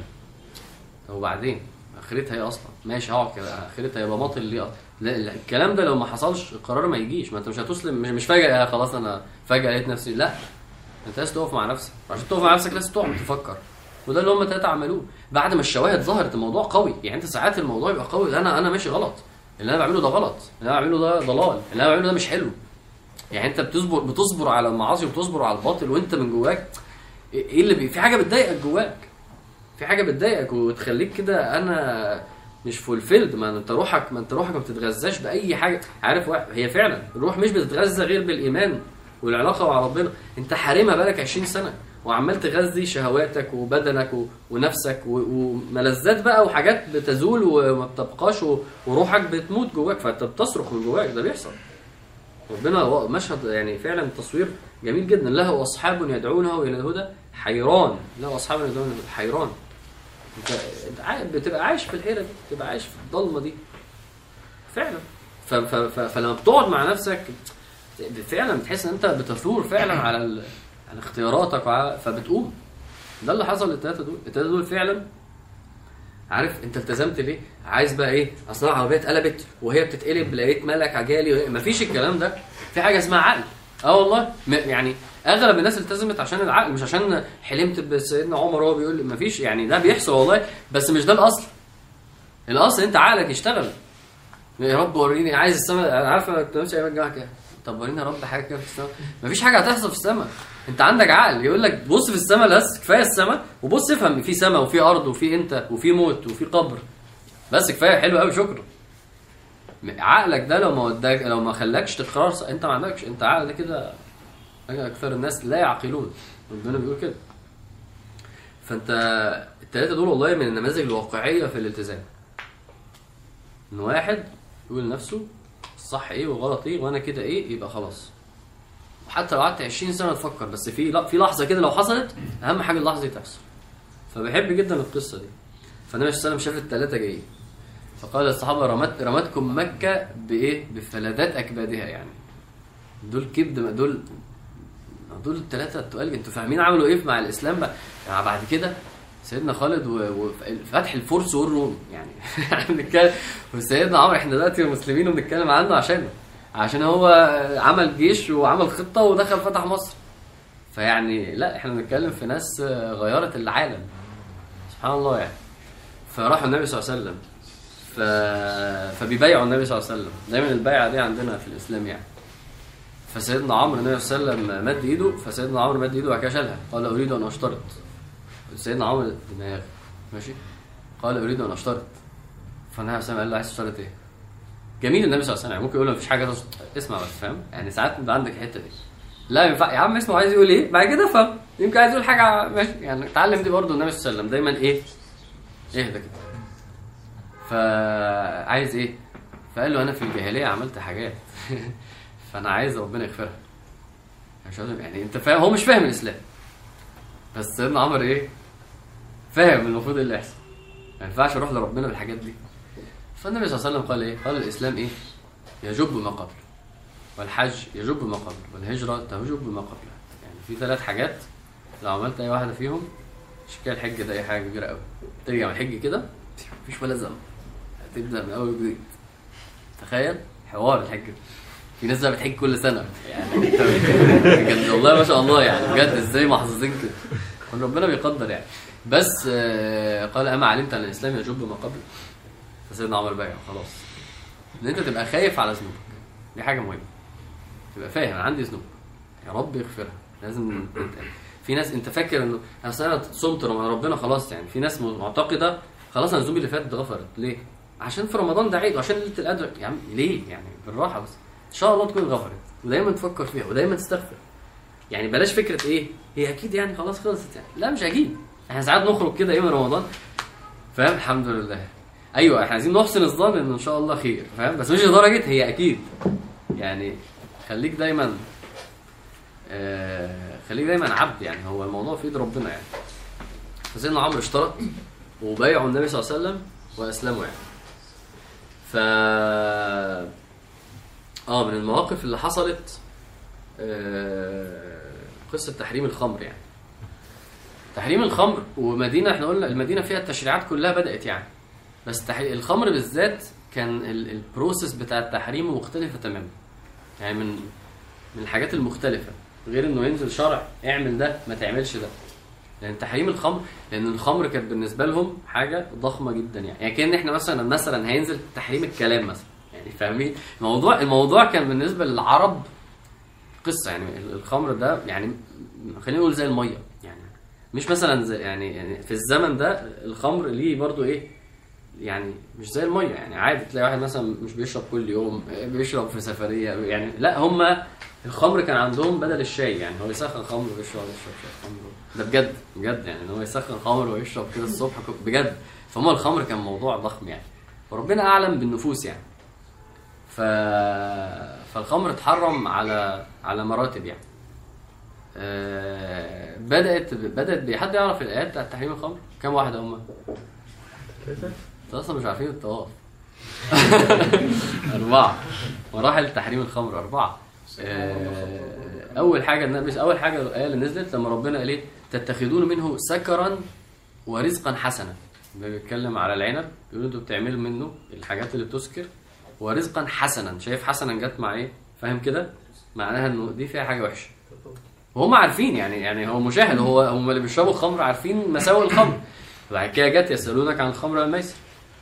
طب وبعدين اخرتها ايه اصلا؟ ماشي هقعد كده اخرتها يبقى باطل ليه أصلاً؟ لا لا الكلام ده لو ما حصلش القرار ما يجيش ما انت مش هتسلم مش, مش فجاه آه خلاص انا فجاه لقيت نفسي لا انت لازم تقف مع نفسك عشان تقف مع نفسك لازم تقعد تفكر وده اللي هم ثلاثه عملوه بعد ما الشواهد ظهرت الموضوع قوي يعني انت ساعات الموضوع يبقى قوي انا انا ماشي غلط اللي انا بعمله ده غلط اللي انا بعمله ده ضلال اللي انا بعمله ده مش حلو يعني انت بتصبر بتصبر على المعاصي وبتصبر على الباطل وانت من جواك ايه اللي بي... في حاجه بتضايقك جواك في حاجه بتضايقك وتخليك كده انا مش فولفيلد ما انت روحك ما انت روحك ما بتتغذاش باي حاجه عارف واحد هي فعلا الروح مش بتتغذى غير بالايمان والعلاقه مع ربنا انت حارمها بقالك 20 سنه وعمال تغذي شهواتك وبدنك و... ونفسك و... وملذات بقى وحاجات بتزول وما بتبقاش و... وروحك بتموت جواك فانت بتصرخ من جواك ده بيحصل ربنا و- مشهد يعني فعلا تصوير جميل جدا له اصحاب يدعونه الى الهدى حيران له اصحاب يدعونه إلى الهدى حيران انت انت عا- بتبقى عايش في الحيره دي بتبقى عايش في الضلمه دي فعلا ف... ف... ف... فلما بتقعد مع نفسك فعلا بتحس ان انت بتثور فعلا على ال... على اختياراتك وعلى... فبتقوم ده اللي حصل للثلاثه دول الثلاثه دول فعلا عارف انت التزمت ليه عايز بقى ايه اصل أنا العربيه اتقلبت وهي بتتقلب لقيت ملك عجالي مفيش الكلام ده في حاجه اسمها عقل اه والله م- يعني اغلب الناس التزمت عشان العقل مش عشان حلمت بسيدنا عمر وهو بيقول مفيش يعني ده بيحصل والله بس مش ده الاصل الاصل انت عقلك يشتغل يا رب وريني عايز السماء انا عارف انا كنت ماشي ايام الجامعه كده طب وريني يا رب حاجه كده في السماء مفيش حاجه هتحصل في السماء انت عندك عقل يقول لك بص في السماء بس كفايه السماء وبص افهم في سماء وفي ارض وفي انت وفي موت وفي قبر بس كفايه حلو قوي شكرا عقلك ده لو ما وداك لو ما خلاكش تقرار ص- انت ما عندكش انت عقل ده كده اكثر الناس لا يعقلون ربنا بيقول كده فانت الثلاثه دول والله من النماذج الواقعيه في الالتزام ان واحد يقول لنفسه الصح ايه والغلط ايه وانا كده ايه يبقى خلاص وحتى لو قعدت 20 سنه تفكر بس في لا في لحظه كده لو حصلت اهم حاجه اللحظه دي تحصل فبحب جدا القصه دي فالنبي صلى الله عليه وسلم شاف الثلاثه جايين فقال للصحابه رمت رمتكم مكه بايه بفلذات اكبادها يعني دول كبد دول دول الثلاثه التقال انتوا فاهمين عملوا ايه مع الاسلام بقى يعني بعد كده سيدنا خالد و- وفتح الفرس والروم يعني بنتكلم وسيدنا عمرو احنا دلوقتي مسلمين وبنتكلم عنه عشانه عشان هو عمل جيش وعمل خطه ودخل فتح مصر فيعني لا احنا بنتكلم في ناس غيرت العالم سبحان الله يعني فراحوا النبي صلى الله عليه وسلم ف... فبيبايعوا النبي صلى الله عليه وسلم دايما البيعه دي عندنا في الاسلام يعني فسيدنا عمرو النبي صلى الله عليه وسلم مد ايده فسيدنا عمرو مد ايده وبعد كده شالها قال اريد ان اشترط سيدنا عمرو دماغ ماشي قال اريد ان اشترط فالنبي صلى الله عليه وسلم قال له عايز تشترط ايه؟ جميل النبي صلى الله عليه وسلم يعني ممكن يقول له مفيش حاجه تص- اسمع بس فاهم يعني ساعات بيبقى عندك الحته دي لا ينفع يا عم اسمع عايز يقول ايه بعد كده افهم يمكن عايز يقول حاجه ماشي يعني اتعلم دي برضه النبي صلى الله عليه وسلم دايما ايه اهدى كده فعايز ايه فقال له انا في الجاهليه عملت حاجات فانا عايز ربنا يغفرها مش عارف- يعني انت فاهم هو مش فاهم الاسلام بس سيدنا عمر ايه فاهم المفروض ايه اللي يحصل ما ينفعش اروح لربنا بالحاجات دي فالنبي صلى الله عليه وسلم قال ايه قال الاسلام ايه يجب ما قبله والحج يجب ما قبله والهجره تجب ما قبله يعني في ثلاث حاجات لو عملت اي واحده فيهم مش كده الحج ده اي حاجه كبيره قوي ترجع من الحج كده مفيش ولا ذنب هتبدا من اول وجديد تخيل حوار الحج ده. في ناس بقى بتحج كل سنه يعني انت بجد والله ما شاء الله يعني بجد ازاي محظوظين كده كل ربنا بيقدر يعني بس آه، قال اما علمت ان الاسلام يجب ما قبل فسيدنا عمر بايع خلاص ان انت تبقى خايف على ذنوبك دي حاجه مهمه تبقى فاهم انا عندي ذنوب يا رب يغفرها لازم انت في ناس انت فاكر انه اصل انا صمت رمضان ربنا خلاص يعني في ناس معتقده خلاص انا ذنوبي اللي فاتت اتغفرت ليه؟ عشان في رمضان ده عيد وعشان ليله القدر يا عم ليه يعني بالراحه بس ان شاء الله تكون اتغفرت ودايما تفكر فيها ودايما تستغفر يعني بلاش فكره ايه هي اكيد يعني خلاص خلصت يعني لا مش اكيد احنا ساعات نخرج كده ايه من رمضان فاهم الحمد لله ايوه احنا عايزين نحسن الظن ان ان شاء الله خير فاهم بس مش لدرجه هي اكيد يعني خليك دايما آه خليك دايما عبد يعني هو الموضوع في ايد ربنا يعني فسيدنا عمرو اشترط وبايعوا النبي صلى الله عليه وسلم واسلموا يعني ف اه من المواقف اللي حصلت آه، قصه تحريم الخمر يعني تحريم الخمر ومدينه احنا قلنا المدينه فيها التشريعات كلها بدات يعني بس تح... الخمر بالذات كان ال- البروسيس بتاع التحريم مختلفه تماما يعني من من الحاجات المختلفه غير انه ينزل شرع اعمل ده ما تعملش ده لان تحريم الخمر لان الخمر كانت بالنسبه لهم حاجه ضخمه جدا يعني يعني كان احنا مثلا مثلا هينزل تحريم الكلام مثلا يعني فاهمين الموضوع الموضوع كان بالنسبه للعرب قصه يعني الخمر ده يعني خلينا نقول زي الميه يعني مش مثلا زي يعني يعني في الزمن ده الخمر ليه برضو ايه يعني مش زي الميه يعني عادي تلاقي واحد مثلا مش بيشرب كل يوم بيشرب في سفريه يعني لا هم الخمر كان عندهم بدل الشاي يعني هو يسخن خمر ويشرب يشرب شاي خمر ده بجد بجد يعني ان هو يسخن خمر ويشرب كده الصبح ك- بجد فهم الخمر كان موضوع ضخم يعني وربنا اعلم بالنفوس يعني ف فالخمر اتحرم على على مراتب يعني آه، بدات بدات بحد يعرف الايات بتاعت تحريم الخمر كم واحده هم انتوا اصلا مش عارفين الطواف أربعة مراحل تحريم الخمر أربعة آه، أول حاجة النبي أول حاجة الآية اللي نزلت لما ربنا قال إيه تتخذون منه سكرا ورزقا حسنا ده بيتكلم على العنب بيقول انتوا بتعملوا منه الحاجات اللي بتسكر ورزقا حسنا شايف حسنا جت مع ايه فاهم كده معناها انه دي فيها حاجه وحشه وهم عارفين يعني يعني هو مشاهد هو هم اللي بيشربوا الخمر عارفين مساوئ الخمر بعد كده جت يسالونك عن الخمر والميسر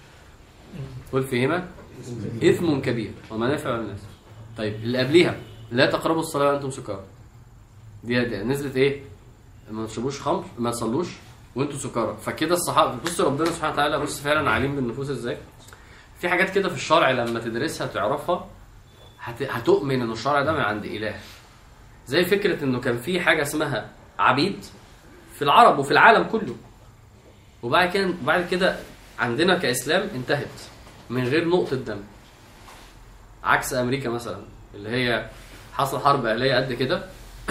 قل فيهما اثم كبير ومنافع للناس طيب اللي قبليها لا تقربوا الصلاه وانتم سكارى دي, دي نزلت ايه ما تشربوش خمر ما تصلوش وانتم سكارى فكده الصحابه بص ربنا سبحانه وتعالى بص فعلا عليم بالنفوس ازاي في حاجات كده في الشرع لما تدرسها تعرفها هت... هتؤمن ان الشرع ده من عند اله زي فكره انه كان في حاجه اسمها عبيد في العرب وفي العالم كله وبعد كده بعد كده عندنا كاسلام انتهت من غير نقطه دم عكس امريكا مثلا اللي هي حصل حرب اهليه قد كده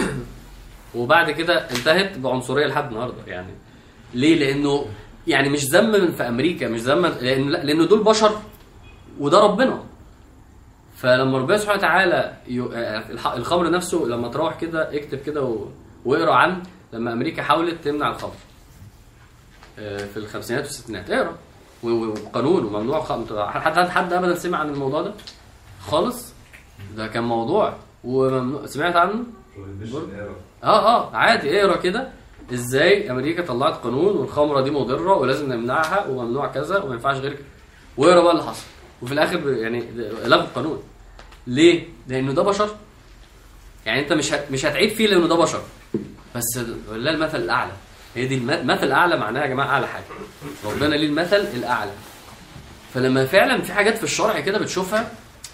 وبعد كده انتهت بعنصريه لحد النهارده يعني ليه لانه يعني مش ذم من في امريكا مش ذم لان لانه دول بشر وده ربنا فلما ربنا سبحانه وتعالى يو- آه، الح- الخمر نفسه لما تروح كده اكتب كده و- واقرا عن لما امريكا حاولت تمنع الخمر آه، في الخمسينات والستينات اقرا و- و- وقانون وممنوع الخمر حد حد ابدا سمع عن الموضوع ده خالص ده كان موضوع وممنوع سمعت عنه اه اه عادي اقرا كده ازاي امريكا طلعت قانون والخمره دي مضره ولازم نمنعها وممنوع كذا وما ينفعش غير كده واقرا بقى اللي حصل وفي الاخر ب- يعني لغوا القانون ليه؟ لانه ده بشر يعني انت مش هت- مش هتعيب فيه لانه ده بشر بس ولله المثل الاعلى هي دي الم- المثل الاعلى معناها يا جماعه اعلى حاجه ربنا ليه المثل الاعلى فلما فعلا في حاجات في الشرع كده بتشوفها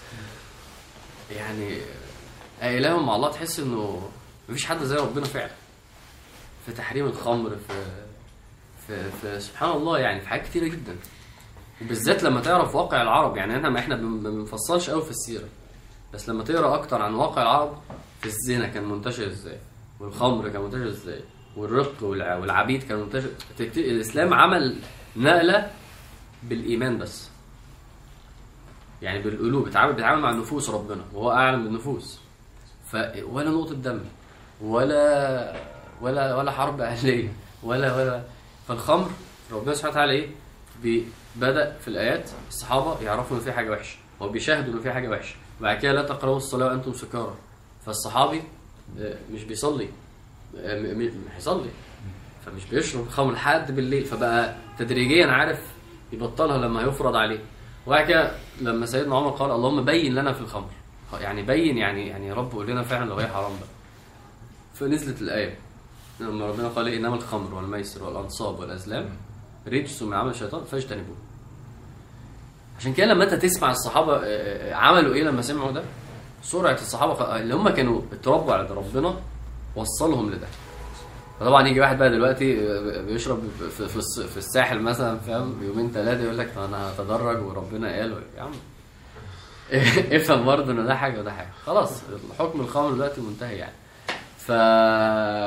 يعني إله مع الله تحس انه مفيش حد زي ربنا فعلا في تحريم الخمر في في, في سبحان الله يعني في حاجات كتيره جدا وبالذات لما تعرف واقع العرب يعني احنا ما احنا بن- ما بنفصلش قوي في السيره بس لما تقرا اكتر عن واقع العرب في الزنا كان منتشر ازاي والخمر كان منتشر ازاي والرق والع- والعبيد كان منتشر تكت- الاسلام عمل نقله بالايمان بس يعني بالقلوب بيتعامل بيتعامل مع نفوس ربنا وهو اعلم بالنفوس ف ولا نقطه دم ولا ولا ولا حرب اهليه ولا ولا فالخمر ربنا سبحانه وتعالى ايه بي- بدا في الايات الصحابه يعرفوا ان في حاجه وحشه هو بيشاهدوا ان في حاجه وحشه بعد كده لا تقربوا الصلاه وانتم سكارى فالصحابي آه، مش بيصلي آه، م- م- هيصلي فمش بيشرب خمر لحد بالليل فبقى تدريجيا عارف يبطلها لما يفرض عليه وبعد كده لما سيدنا عمر قال اللهم بين لنا في الخمر يعني بين يعني يعني يا رب قول لنا فعلا لو هي حرام بقى فنزلت الايه لما ربنا قال إيه؟ انما الخمر والميسر والانصاب والازلام رجس من عمل الشيطان فاجتنبوه عشان كده لما انت تسمع الصحابه آه، آه، عملوا ايه لما سمعوا ده سرعه الصحابه خ- اللي هم كانوا اتربوا على ده ربنا وصلهم لده فطبعا يجي واحد بقى دلوقتي آه، بيشرب في, في, الص- في الساحل مثلا فاهم يومين ثلاثه يقول لك طب انا هتدرج وربنا قال يا عم افهم برضه ان ده حاجه وده حاجه خلاص حكم الخمر دلوقتي منتهي يعني ف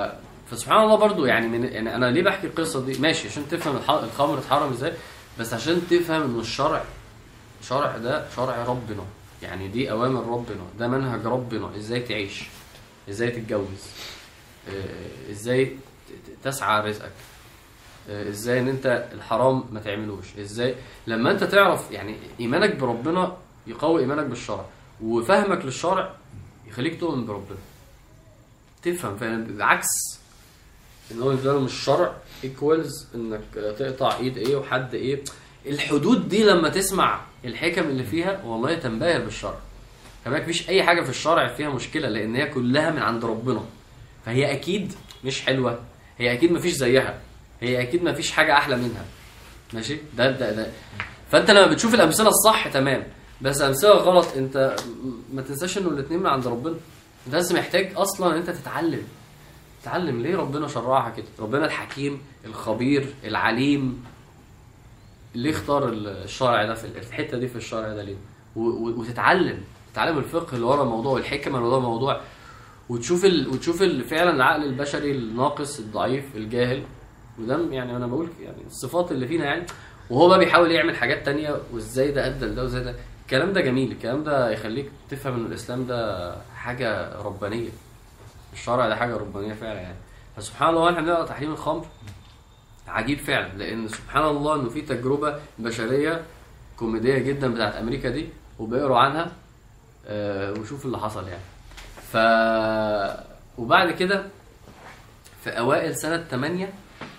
فسبحان الله برضو يعني من يعني انا ليه بحكي القصه دي ماشي عشان تفهم الح- الخمر اتحرم ازاي بس عشان تفهم ان الشرع شرع ده شرع ربنا يعني دي اوامر ربنا ده منهج ربنا ازاي تعيش ازاي تتجوز آه، ازاي ت- ت- تسعى رزقك آه، ازاي ان انت الحرام ما تعملوش ازاي لما انت تعرف يعني ايمانك بربنا يقوي ايمانك بالشرع وفهمك للشرع يخليك تؤمن بربنا تفهم فعلا عكس ان هو يفضل مش الشرع ايكوالز انك تقطع ايد ايه وحد ايه الحدود دي لما تسمع الحكم اللي فيها والله تنبهر بالشرع كمان مفيش اي حاجه في الشرع فيها مشكله لان هي كلها من عند ربنا فهي اكيد مش حلوه هي اكيد مفيش زيها هي اكيد مفيش حاجه احلى منها ماشي ده ده ده فانت لما بتشوف الامثله الصح تمام بس امثله غلط انت م- ما تنساش انه الاثنين من عند ربنا انت بس محتاج اصلا انت تتعلم تتعلم ليه ربنا شرعها كده ربنا الحكيم الخبير العليم ليه اختار الشرع ده في الحته دي في الشرع ده ليه و- و- وتتعلم تتعلم الفقه اللي ورا الموضوع والحكمه اللي ورا الموضوع وتشوف ال... وتشوف ال... فعلا العقل البشري الناقص الضعيف الجاهل وده يعني انا بقول يعني الصفات اللي فينا يعني وهو بقى بيحاول يعمل حاجات تانية وازاي ده ادى لده وازاي ده الكلام ده جميل الكلام ده يخليك تفهم ان الاسلام ده حاجه ربانيه الشرع ده حاجه ربانيه فعلا يعني فسبحان الله احنا بنقرا تحريم الخمر عجيب فعلا لان سبحان الله انه في تجربه بشريه كوميديه جدا بتاعت امريكا دي وبيقروا عنها آه، وشوف اللي حصل يعني ف وبعد كده في اوائل سنه 8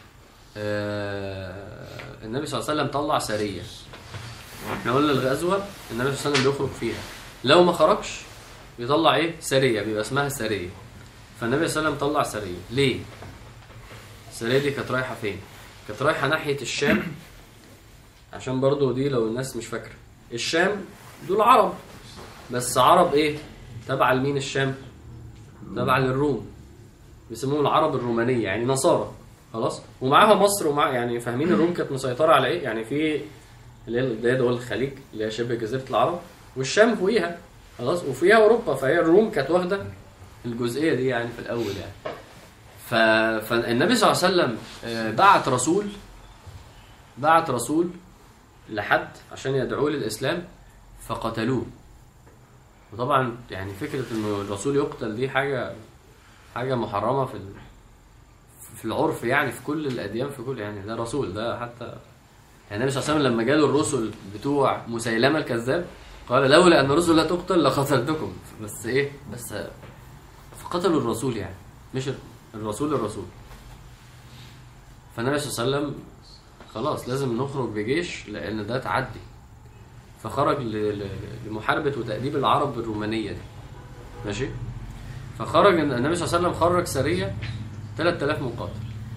آه، النبي صلى الله عليه وسلم طلع سريه احنا قلنا الغزوه النبي صلى الله عليه وسلم بيخرج فيها لو ما خرجش بيطلع ايه سريه بيبقى اسمها سريه فالنبي صلى الله عليه وسلم طلع سريه ليه السريه دي كانت رايحه فين كانت رايحه ناحيه الشام عشان برضو دي لو الناس مش فاكره الشام دول عرب بس عرب ايه تبع لمين الشام تبع للروم بيسموهم العرب الرومانيه يعني نصارى خلاص ومعاها مصر ومع يعني فاهمين الروم كانت مسيطره على ايه يعني في اللي هي اللي هي دول الخليج اللي هي شبه جزيره العرب والشام فوقيها خلاص وفيها اوروبا فهي الروم كانت واخده الجزئيه دي يعني في الاول يعني ف... فالنبي صلى الله عليه وسلم آه، بعت رسول بعت رسول لحد عشان يدعوه للاسلام فقتلوه وطبعا يعني فكره انه الرسول يقتل دي حاجه حاجه محرمه في ال... في العرف يعني في كل الاديان في كل يعني ده رسول ده حتى يعني النبي صلى الله عليه وسلم لما جاله الرسل بتوع مسيلمه الكذاب قال لولا ان الرسل لا تقتل لقتلتكم بس ايه بس فقتلوا الرسول يعني مش الرسول الرسول فالنبي صلى الله عليه وسلم خلاص لازم نخرج بجيش لان ده تعدي فخرج ل- ل- لمحاربه وتاديب العرب الرومانيه دي ماشي فخرج النبي صلى الله عليه وسلم خرج سريه 3000 مقاتل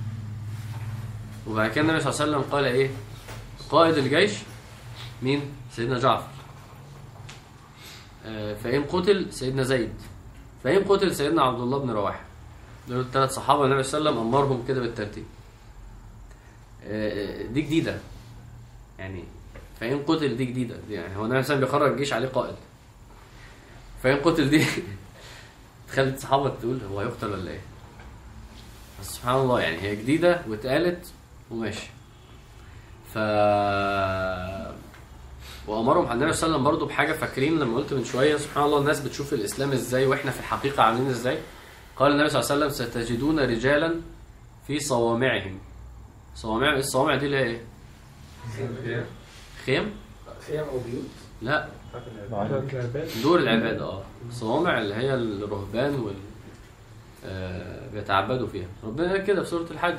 وبعد كده النبي صلى الله عليه وسلم قال ايه قائد الجيش مين سيدنا جعفر آه، فإن قتل سيدنا زيد فإن قتل سيدنا عبد الله بن رواحه دول الثلاث صحابه النبي صلى الله عليه وسلم امرهم كده بالترتيب آه، دي جديده يعني فإن قتل دي جديده دي يعني هو النبي صلى الله عليه وسلم بيخرج جيش عليه قائد فإن قتل دي تخلي الصحابه تقول هو هيقتل ولا ايه بس سبحان الله يعني هي جديده واتقالت وماشي ف وامرهم النبي صلى الله عليه وسلم برضه بحاجه فاكرين لما قلت من شويه سبحان الله الناس بتشوف الاسلام ازاي واحنا في الحقيقه عاملين ازاي قال النبي صلى الله عليه وسلم ستجدون رجالا في صوامعهم صوامع الصوامع دي اللي هي ايه خيم خيام او بيوت لا دور العباده اه صوامع اللي هي الرهبان وال آه بيتعبدوا فيها ربنا قال كده في سوره الحج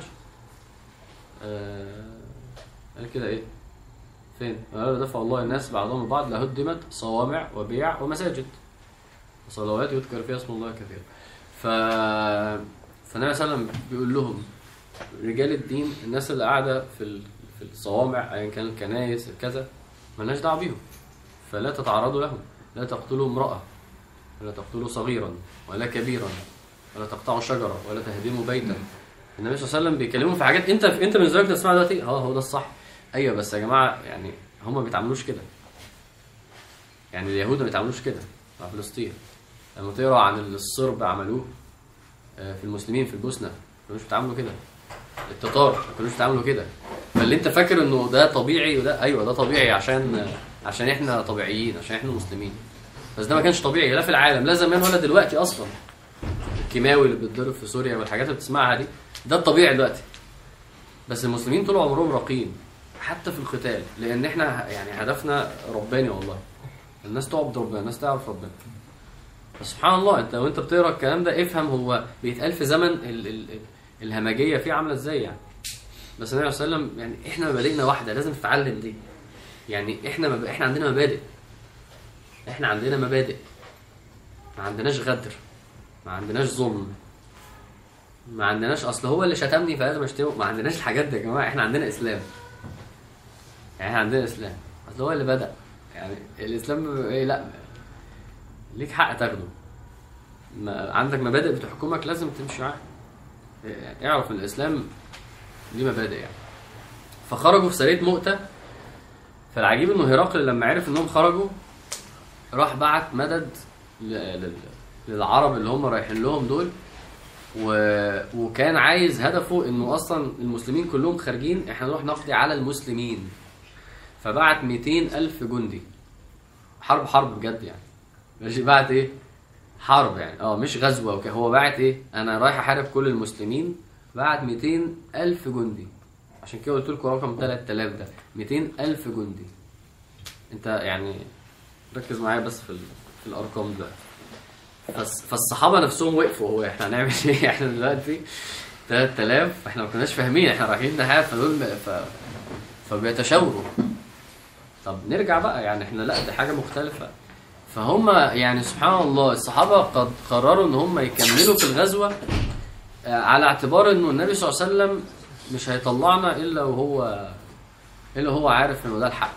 آه قال كده ايه فين؟ قال دفع الله الناس بعضهم ببعض لهدمت صوامع وبيع ومساجد وصلوات يذكر فيها اسم الله كثيرا ف فالنبي صلى الله عليه وسلم بيقول لهم رجال الدين الناس اللي قاعده في ال- في الصوامع ايا كان الكنايس كذا ملناش دعوه بيهم فلا تتعرضوا لهم لا تقتلوا امراه ولا تقتلوا صغيرا ولا كبيرا ولا تقطعوا شجره ولا تهدموا بيتا النبي صلى الله عليه وسلم بيكلمهم في حاجات انت انت بالنسبه لك تسمعها دلوقتي اه هو ده الصح ايوه بس يا جماعه يعني هم ما بيتعاملوش كده يعني اليهود ما بيتعاملوش كده مع فلسطين لما تقرا عن الصرب عملوه آه، في المسلمين في البوسنه كانوش بيتعاملوا كده التتار ما كانوش بيتعاملوا كده فاللي انت فاكر انه ده طبيعي وده ايوه ده طبيعي عشان عشان احنا طبيعيين عشان احنا مسلمين بس ده ما كانش طبيعي لا في العالم لا زمان ولا دلوقتي اصلا الكيماوي اللي بيتضرب في سوريا والحاجات اللي بتسمعها دي ده الطبيعي دلوقتي بس المسلمين طول عمرهم راقين حتى في القتال لان احنا يعني هدفنا رباني والله الناس تعبد ربنا الناس تعرف ربنا سبحان الله انت وانت بتقرا الكلام ده افهم هو بيتقال في زمن ال ال ال الهمجيه فيه عامله ازاي يعني بس النبي صلى الله عليه وسلم يعني احنا مبادئنا واحده لازم تتعلم دي يعني احنا مب... احنا عندنا مبادئ احنا عندنا مبادئ ما عندناش غدر ما عندناش ظلم ما عندناش اصل هو اللي شتمني فلازم اشتمه ما عندناش الحاجات دي يا جماعه احنا عندنا اسلام يعني احنا عندنا اسلام اصل هو اللي بدا يعني الاسلام ايه لا ليك حق تاخده ما عندك مبادئ بتحكمك لازم تمشي معاها يعني اعرف ان الاسلام ليه مبادئ يعني فخرجوا في سريه مؤتة فالعجيب انه هرقل لما عرف انهم خرجوا راح بعت مدد ل- لل- للعرب اللي هم رايحين لهم دول و... وكان عايز هدفه انه اصلا المسلمين كلهم خارجين احنا نروح نقضي على المسلمين فبعت 200 الف جندي حرب حرب بجد يعني ماشي بعت ايه حرب يعني اه مش غزوه وكده هو بعت ايه انا رايح احارب كل المسلمين بعت 200 الف جندي عشان كده قلت لكم رقم 3000 ده 200 الف جندي انت يعني ركز معايا بس في ال... في الارقام ده فالص- فالصحابه نفسهم وقفوا هو احنا هنعمل ايه احنا دلوقتي 3000 احنا ما كناش فاهمين احنا رايحين نحارب فدول ف... فبيتشاوروا طب نرجع بقى يعني احنا لا دي حاجه مختلفه فهم يعني سبحان الله الصحابه قد قرروا ان هم يكملوا في الغزوه آه، على اعتبار انه النبي صلى الله عليه وسلم مش هيطلعنا الا وهو الا هو عارف انه ده الحق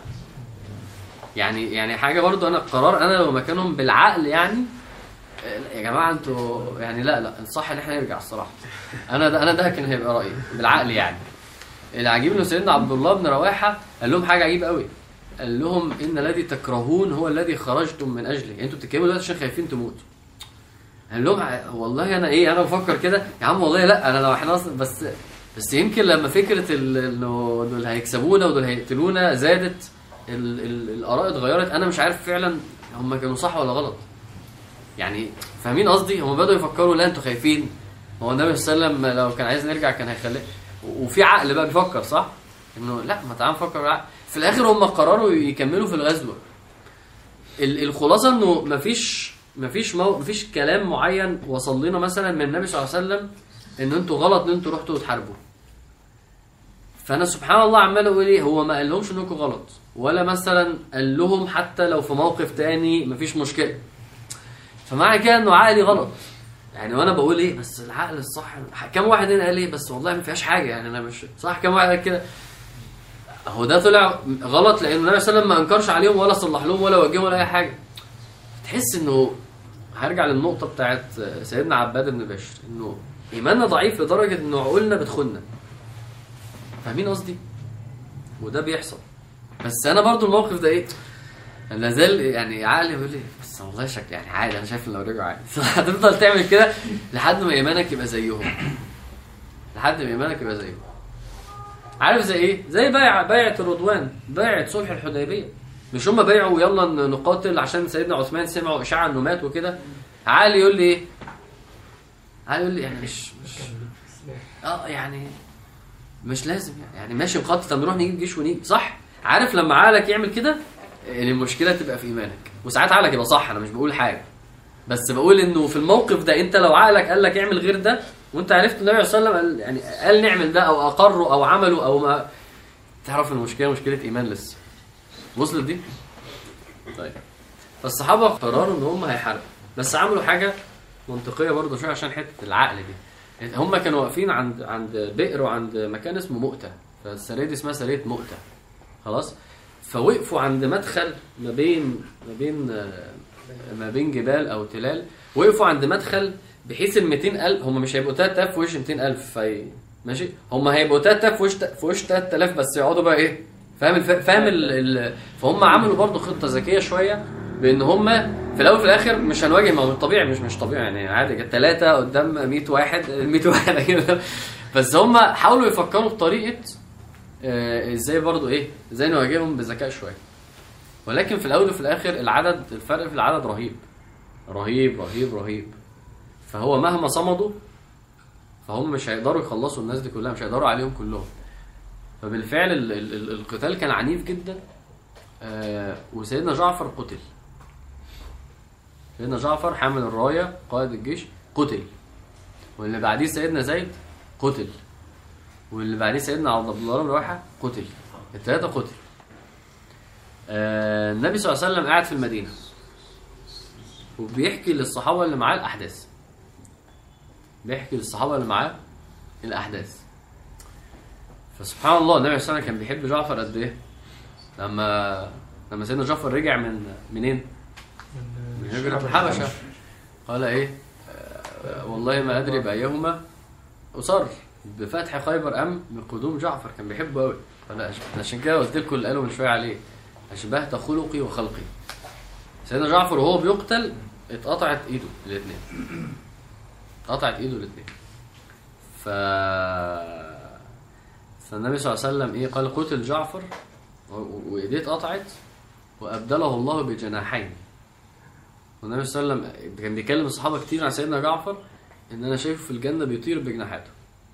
يعني يعني حاجه برضو انا قرار انا لو مكانهم بالعقل يعني آه، يا جماعه انتوا يعني لا لا الصح ان احنا نرجع الصراحه انا ده انا ده كان هيبقى رايي بالعقل يعني العجيب انه سيدنا عبد الله بن رواحه قال لهم حاجه عجيبه قوي قال لهم ان الذي تكرهون هو الذي خرجتم من اجله يعني انتوا بتتكلموا دلوقتي عشان خايفين تموتوا قال لهم ع- والله انا ايه انا بفكر كده يا عم والله لا انا لو احنا اصلا بس بس يمكن لما فكره ال- انه دول هيكسبونا ودول هيقتلونا زادت ال ال الاراء اتغيرت انا مش عارف فعلا هم كانوا صح ولا غلط يعني فاهمين قصدي هم بدأوا يفكروا لا انتوا خايفين هو النبي صلى الله عليه وسلم لو كان عايز نرجع كان هيخليه وفي عقل بقى بيفكر صح انه لا ما تعال نفكر بالعقل في الاخر هم قرروا يكملوا في الغزوه ال- الخلاصه انه مفيش مفيش مو... مفيش كلام معين وصل لنا مثلا من النبي صلى الله عليه وسلم ان انتوا غلط ان انتوا رحتوا تحاربوا فانا سبحان الله عمال اقول ايه هو ما قال لهمش انكم غلط ولا مثلا قال لهم حتى لو في موقف تاني مفيش مشكله فمعنى كده انه عقلي غلط يعني وانا بقول ايه بس العقل الصح كم واحد هنا قال ايه بس والله ما فيهاش حاجه يعني انا مش صح كم واحد قال كده هو ده طلع غلط لان النبي صلى الله عليه وسلم ما انكرش عليهم ولا صلح لهم ولا وجههم ولا اي حاجه تحس انه هرجع للنقطه بتاعت سيدنا عباد بن بشر انه ايماننا ضعيف لدرجه انه عقولنا بتخنا فاهمين قصدي وده بيحصل بس انا برضو الموقف ده ايه لا زال يعني عقلي بيقول لي بس والله شكل يعني عادي انا شايف ان لو رجعوا عادي هتفضل تعمل كده لحد ما ايمانك يبقى زيهم لحد ما ايمانك يبقى زيهم عارف زي ايه؟ زي بيع بيعة الرضوان بيعة صلح الحديبية مش هم بيعوا يلا نقاتل عشان سيدنا عثمان سمعوا اشاعة انه مات وكده عقلي يقول لي ايه؟ عقلي يقول لي يعني مش مش اه يعني مش لازم يعني, يعني ماشي مخطط طب نروح نجيب جيش ونيجي صح؟ عارف لما عقلك يعمل كده ان المشكله تبقى في ايمانك وساعات عقلك يبقى صح انا مش بقول حاجه بس بقول انه في الموقف ده انت لو عقلك قال لك اعمل غير ده وانت عرفت النبي صلى الله عليه وسلم قال يعني قال نعمل ده او اقره او عمله او ما تعرف المشكله مشكله ايمان لسه وصلت دي طيب فالصحابه قرروا ان هم هيحاربوا بس عملوا حاجه منطقيه برضه شويه عشان حته العقل دي هم كانوا واقفين عند عند بئر وعند مكان اسمه مؤتة فالسريه دي اسمها سريه مؤتة خلاص فوقفوا عند مدخل ما بين ما بين آه، ما بين جبال او تلال وقفوا عند مدخل بحيث ال 200000 هم مش هيبقوا 3000 في وش 200000 في ماشي هم هيبقوا 3000 في وش في وش 3000 بس يقعدوا بقى ايه فاهم الف... فاهم ال... ال... فهم عملوا برضو خطه ذكيه شويه بان هم في الاول وفي الاخر مش هنواجه ما هو طبيعي مش مش طبيعي يعني عادي ثلاثه قدام 100 واحد 100 واحد كده بس هم حاولوا يفكروا بطريقه آه، ازاي برضو ايه ازاي نواجههم بذكاء شويه ولكن في الاول وفي الاخر العدد الفرق في العدد رهيب رهيب رهيب رهيب فهو مهما صمدوا فهم مش هيقدروا يخلصوا الناس دي كلها مش هيقدروا عليهم كلهم فبالفعل ال ال ال القتال كان عنيف جدا آه وسيدنا جعفر قتل سيدنا جعفر حامل الرايه قائد الجيش قتل واللي بعديه سيدنا زيد قتل واللي بعديه سيدنا عبد الله بن رواحه قتل الثلاثه قتل آه النبي صلى الله عليه وسلم قاعد في المدينه وبيحكي للصحابه اللي معاه الاحداث بيحكي للصحابه اللي معاه الاحداث فسبحان الله النبي صلى الله عليه وسلم كان بيحب جعفر قد ايه لما لما سيدنا جعفر رجع من منين من هجرة الحبشة قال ايه آه، والله ما ادري بايهما اصر بفتح خيبر ام بقدوم جعفر كان بيحبه قوي فانا أش- عشان كده قلت لكم اللي قالوا من شويه عليه اشبهت خلقي وخلقي سيدنا جعفر وهو بيقتل اتقطعت ايده الاثنين اتقطعت ايده الاثنين ف فالنبي صلى الله عليه وسلم ايه قال قتل جعفر و- و- وايديه اتقطعت وابدله الله بجناحين والنبي صلى الله عليه وسلم كان بيكلم الصحابه كتير عن سيدنا جعفر ان انا شايفه في الجنه بيطير بجناحاته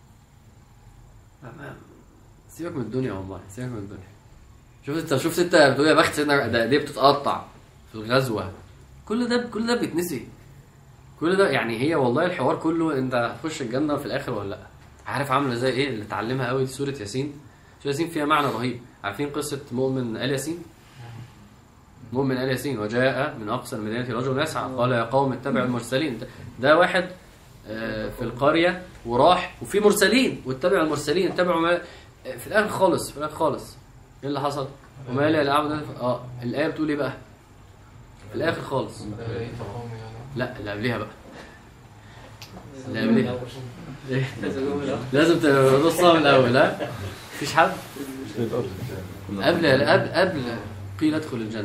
ما- سيبك من الدنيا والله سيبك من الدنيا شفت انت شفت انت بتقول يا بخت سيدنا ده ايديه بتتقطع في الغزوه كل ده كل ده بيتنسي كل ده يعني هي والله الحوار كله انت هتخش الجنه في الاخر ولا لا عارف عامله زي ايه اللي اتعلمها قوي سوره ياسين سوره ياسين فيها معنى رهيب عارفين قصه مؤمن ال ياسين مؤمن ال ياسين وجاء من اقصى المدينه رجل يسعى قال يا قوم اتبعوا المرسلين ده, ده واحد آه، في القريه وراح وفي مرسلين واتبعوا المرسلين اتبعوا ما آه، في الاخر خالص في الاخر خالص ايه اللي حصل؟ وما لي الاعبد اه الايه بتقول ايه بقى؟ في الاخر خالص لا اللي قبلها بقى اللي قبلها إيه؟ لازم تبصها من الاول ها مفيش حد قبل قبل قبل قيل ادخل الجنه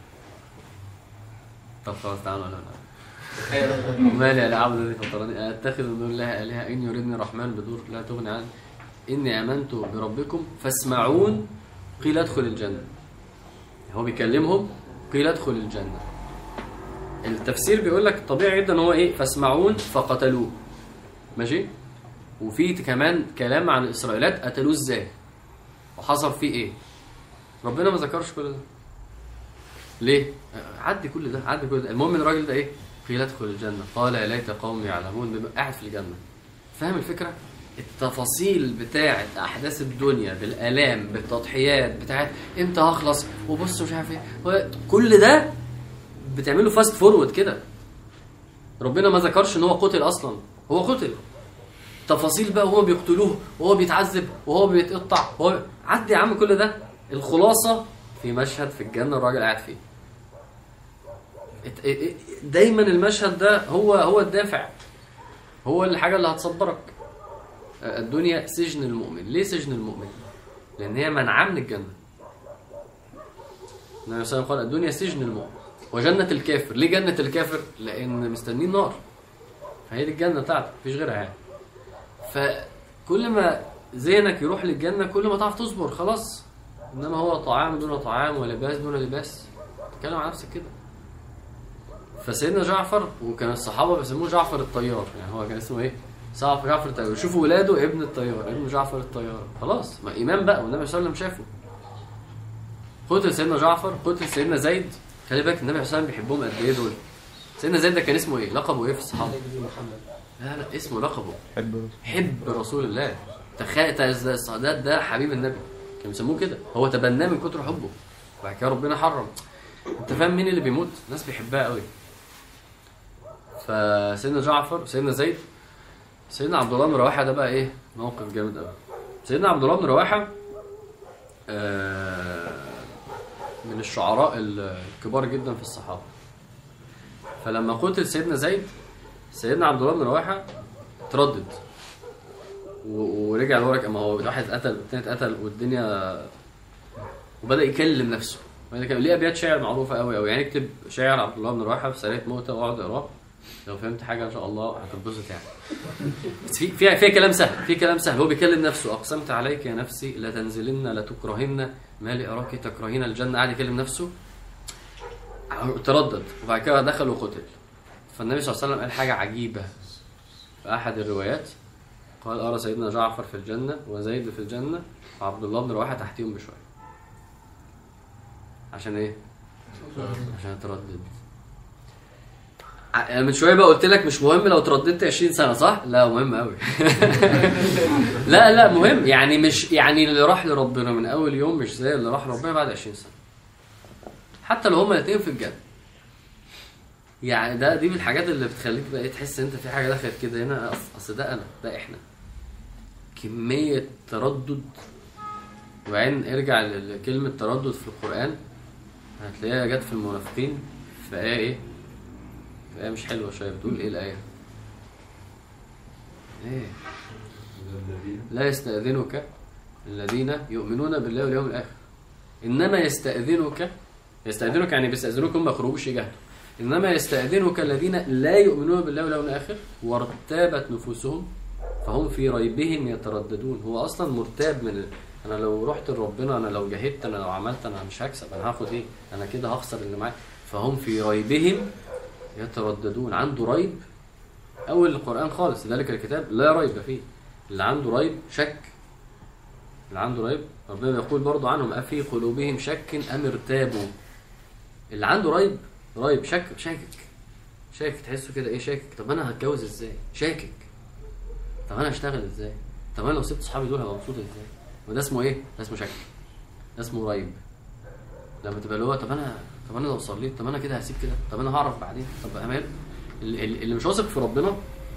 طب خلاص تعالوا لا لا ومالي على عبد الذي فطرني اتخذ من دون الله الهه ان يردني الرحمن بدور لا تغني عني اني امنت بربكم فاسمعون قيل ادخل الجنه هو بيكلمهم قيل ادخل الجنه التفسير بيقول لك طبيعي جدا هو ايه فاسمعون فقتلوه ماشي وفي كمان كلام عن الاسرائيليات قتلوه ازاي وحصل فيه ايه ربنا ما ذكرش كل ده ليه عدي كل ده عدي كل ده المهم ان الراجل ده ايه قيل ادخل الجنه قال يا ليت قومي يعلمون بما قاعد في الجنه فاهم الفكره التفاصيل بتاعه احداث الدنيا بالالام بالتضحيات بتاعه امتى هخلص وبص مش عارف ايه هو كل ده بتعمله فاست فورورد كده ربنا ما ذكرش ان هو قتل اصلا هو قتل تفاصيل بقى وهو بيقتلوه وهو بيتعذب وهو بيتقطع وهو عدي يا عم كل ده الخلاصه في مشهد في الجنه الراجل قاعد فيه ات- ا- ا- دايما المشهد ده هو هو الدافع هو الحاجه اللي هتصبرك الدنيا سجن المؤمن ليه سجن المؤمن لان هي منعاه من الجنه النبي صلى الله عليه وسلم قال الدنيا سجن المؤمن وجنة الكافر ليه جنة الكافر لأن مستنين نار فهي دي الجنة بتاعته مفيش غيرها يعني فكل ما ذهنك يروح للجنة كل ما تعرف تصبر خلاص إنما هو طعام دون طعام ولباس دون لباس تتكلم عن نفسك كده فسيدنا جعفر وكان الصحابة بيسموه جعفر الطيار يعني هو كان اسمه ايه؟ صعب جعفر الطيار شوفوا ولاده ابن الطيار ابن جعفر الطيار خلاص ما إمام بقى والنبي صلى الله عليه وسلم شافه قتل سيدنا جعفر قتل سيدنا زيد خلي بالك النبي صلى الله عليه وسلم بيحبهم قد ايه دول سيدنا زيد ده كان اسمه ايه لقبه ايه في الصحابه لا لا اسمه لقبه حب حب رسول الله تخيل ده الصادات ده حبيب النبي كانوا بيسموه كده هو تبناه من كتر حبه وبعد كده ربنا حرم انت فاهم مين اللي بيموت الناس بيحبها قوي فسيدنا جعفر وسيدنا زيد سيدنا عبد الله بن رواحه ده بقى ايه موقف جامد قوي سيدنا عبد الله بن رواحه آه من الشعراء الكبار جدا في الصحابه فلما قتل سيدنا زيد سيدنا عبد الله بن رواحه تردد و- ورجع لورا ما هو واحد قتل والتاني اتقتل والدنيا وبدا يكلم نفسه وإذا كان ليه ابيات شعر معروفه قوي قوي يعني اكتب شعر عبد الله بن رواحه في سريه موته واقعد اقراه لو فهمت حاجه ان شاء الله هتنبسط يعني بس في في في كلام سهل في كلام سهل هو بيكلم نفسه اقسمت عليك يا نفسي لتنزلن لتكرهن ما لأراك تكرهين الجنه قاعد يكلم نفسه تردد وبعد كده دخل وقتل فالنبي صلى الله عليه وسلم قال حاجه عجيبه في احد الروايات قال ارى سيدنا جعفر في الجنه وزيد في الجنه وعبد الله بن رواحه تحتيهم بشويه عشان ايه عشان تردد ع- من شويه بقى قلت لك مش مهم لو ترددت 20 سنه صح لا مهم قوي لا لا مهم يعني مش يعني اللي راح لربنا من اول يوم مش زي اللي راح لربنا بعد 20 سنه حتى لو هما الاثنين في الجنه يعني ده دي من الحاجات اللي بتخليك بقى إيه تحس انت في حاجه دخلت كده هنا أص- اصل ده انا ده احنا كميه تردد وبعدين ارجع لكلمه تردد في القران هتلاقيها جت في المنافقين في ايه ايه في ايه مش حلوه شويه بتقول ايه الايه ايه لا يستأذنك الذين يؤمنون بالله واليوم الآخر إنما يستأذنك يستأذنك يعني بيستأذنوك هم ما يخرجوش يجاهدوا إنما يستأذنك الذين لا يؤمنون بالله واليوم الآخر وارتابت نفوسهم فهم في ريبهم يترددون هو أصلا مرتاب من أنا لو رحت لربنا أنا لو جاهدت أنا لو عملت أنا مش هكسب أنا هاخد إيه أنا كده هخسر اللي معايا فهم في ريبهم يترددون عنده ريب أول القرآن خالص ذلك الكتاب لا ريب فيه اللي عنده ريب شك اللي عنده ريب ربنا يقول برضو عنهم أفي قلوبهم شك أم ارتابوا اللي عنده ريب ريب شك شاكك شاكك تحسه كده ايه شاكك طب انا هتجوز ازاي شاكك طب انا هشتغل ازاي طب انا لو سبت صحابي دول هبقى مبسوط ازاي وده اسمه ايه ده اسمه شك ده اسمه ريب لما تبقى اللي هو طب انا طب انا لو صليت طب انا كده هسيب كده طب انا هعرف بعدين طب امان اللي, اللي مش واثق في ربنا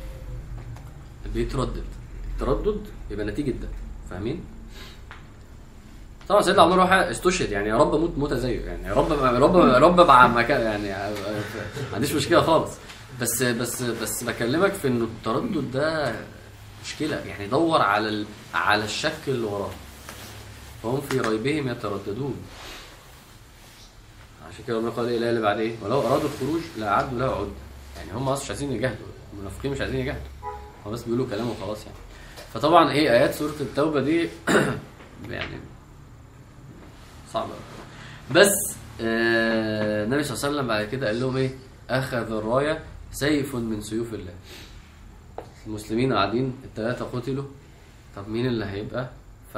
بيتردد التردد يبقى نتيجه ده فاهمين طبعا سيدنا عبد الله روحه استشهد يعني يا رب اموت موته زيه يعني يا رب يا رب يا رب ابقى مكان يعني ما عنديش مشكله خالص بس بس بس بكلمك في انه التردد ده مشكله يعني دور على ال... على الشك اللي وراه فهم في ريبهم يترددون عشان كده ربنا قال ايه الايه اللي بعد ايه ولو ارادوا الخروج لاعدوا له عده يعني هم اصلا مش عايزين يجاهدوا المنافقين مش عايزين يجاهدوا هم بس بيقولوا كلام وخلاص يعني فطبعا ايه ايات سوره التوبه دي يعني صعبه بس آه النبي صلى الله عليه وسلم بعد كده قال لهم ايه اخذ الرايه سيف من سيوف الله المسلمين قاعدين الثلاثه قتلوا طب مين اللي هيبقى ف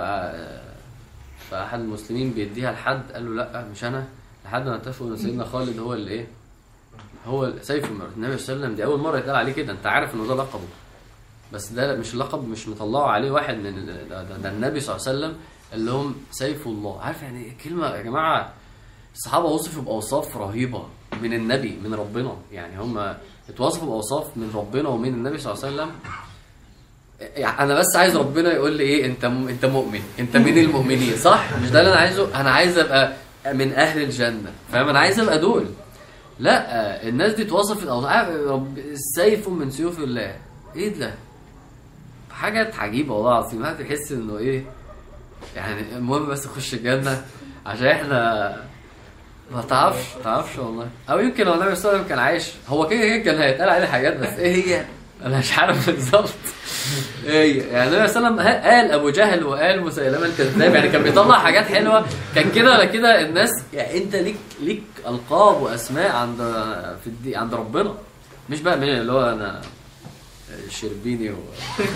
فاحد المسلمين بيديها لحد قال له لا مش انا لحد ما اتفقوا ان سيدنا خالد هو اللي ايه هو سيف المرء النبي صلى الله عليه وسلم دي اول مره يتقال عليه كده انت عارف ان ده لقبه بس ده مش لقب مش مطلعه عليه واحد من ده, ده, ده النبي صلى الله عليه وسلم قال لهم سيف الله عارف يعني كلمه يا جماعه الصحابه وصفوا باوصاف رهيبه من النبي من ربنا يعني هم اتوصفوا باوصاف من ربنا ومن النبي صلى الله عليه وسلم يعني انا بس عايز ربنا يقول لي ايه انت م... انت مؤمن انت من المؤمنين صح مش ده اللي انا عايزه انا عايز ابقى من اهل الجنه فاهم انا عايز ابقى دول لا الناس دي اتوصفت او رب سيف من سيوف الله ايه ده حاجات عجيبه والله العظيم الواحد يحس انه ايه يعني المهم بس نخش الجنه عشان احنا ما تعرفش ما تعرفش والله او يمكن لو النبي صلى الله عليه وسلم كان عايش هو كده كده كان هيتقال عليه حاجات بس ايه هي انا مش عارف بالظبط ايه يعني النبي صلى الله عليه وسلم قال ابو جهل وقال مسيلمه الكذاب يعني كان بيطلع حاجات حلوه كان كده ولا كده الناس يعني انت ليك ليك القاب واسماء عند في الدي عند ربنا مش بقى من اللي هو انا الشربيني و...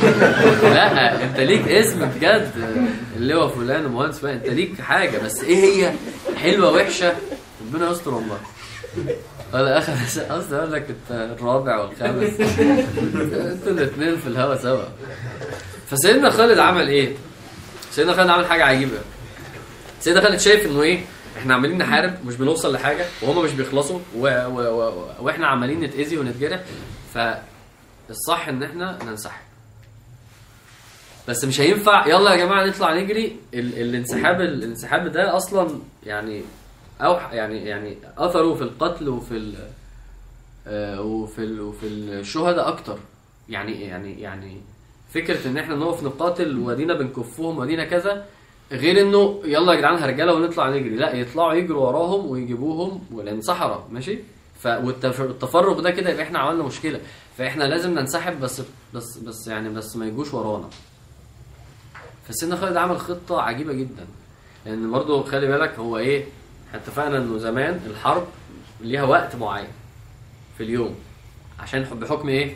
لا انت ليك اسم بجد اللي هو فلان مهندس انت ليك حاجه بس ايه هي حلوه وحشه ربنا يستر والله ولا اخر قصدي اقول لك انت الرابع والخامس انتوا الاثنين في الهوا سوا فسيدنا خالد عمل ايه؟ سيدنا خالد عمل حاجه عجيبه سيدنا خالد شايف انه ايه؟ احنا عمالين نحارب مش بنوصل لحاجه وهم مش بيخلصوا و... و... و... واحنا عمالين نتاذي ونتجرح فالصح ان احنا ننسحب بس مش هينفع يلا يا جماعه نطلع نجري ال... الانسحاب الانسحاب ده اصلا يعني او يعني يعني اثره في القتل وفي ال وفي ال وفي الشهداء اكتر يعني يعني يعني فكره ان احنا نقف نقاتل ودينا بنكفهم ودينا كذا غير انه يلا يا جدعان هرجاله ونطلع نجري لا يطلعوا يجروا وراهم ويجيبوهم ولان صحراء ماشي ف والتفرق ده كده يبقى احنا عملنا مشكله فاحنا لازم ننسحب بس بس بس يعني بس ما يجوش ورانا فسيدنا خالد عمل خطه عجيبه جدا لان برضه خلي بالك هو ايه احنا اتفقنا انه زمان الحرب ليها وقت معين في اليوم عشان بحكم ايه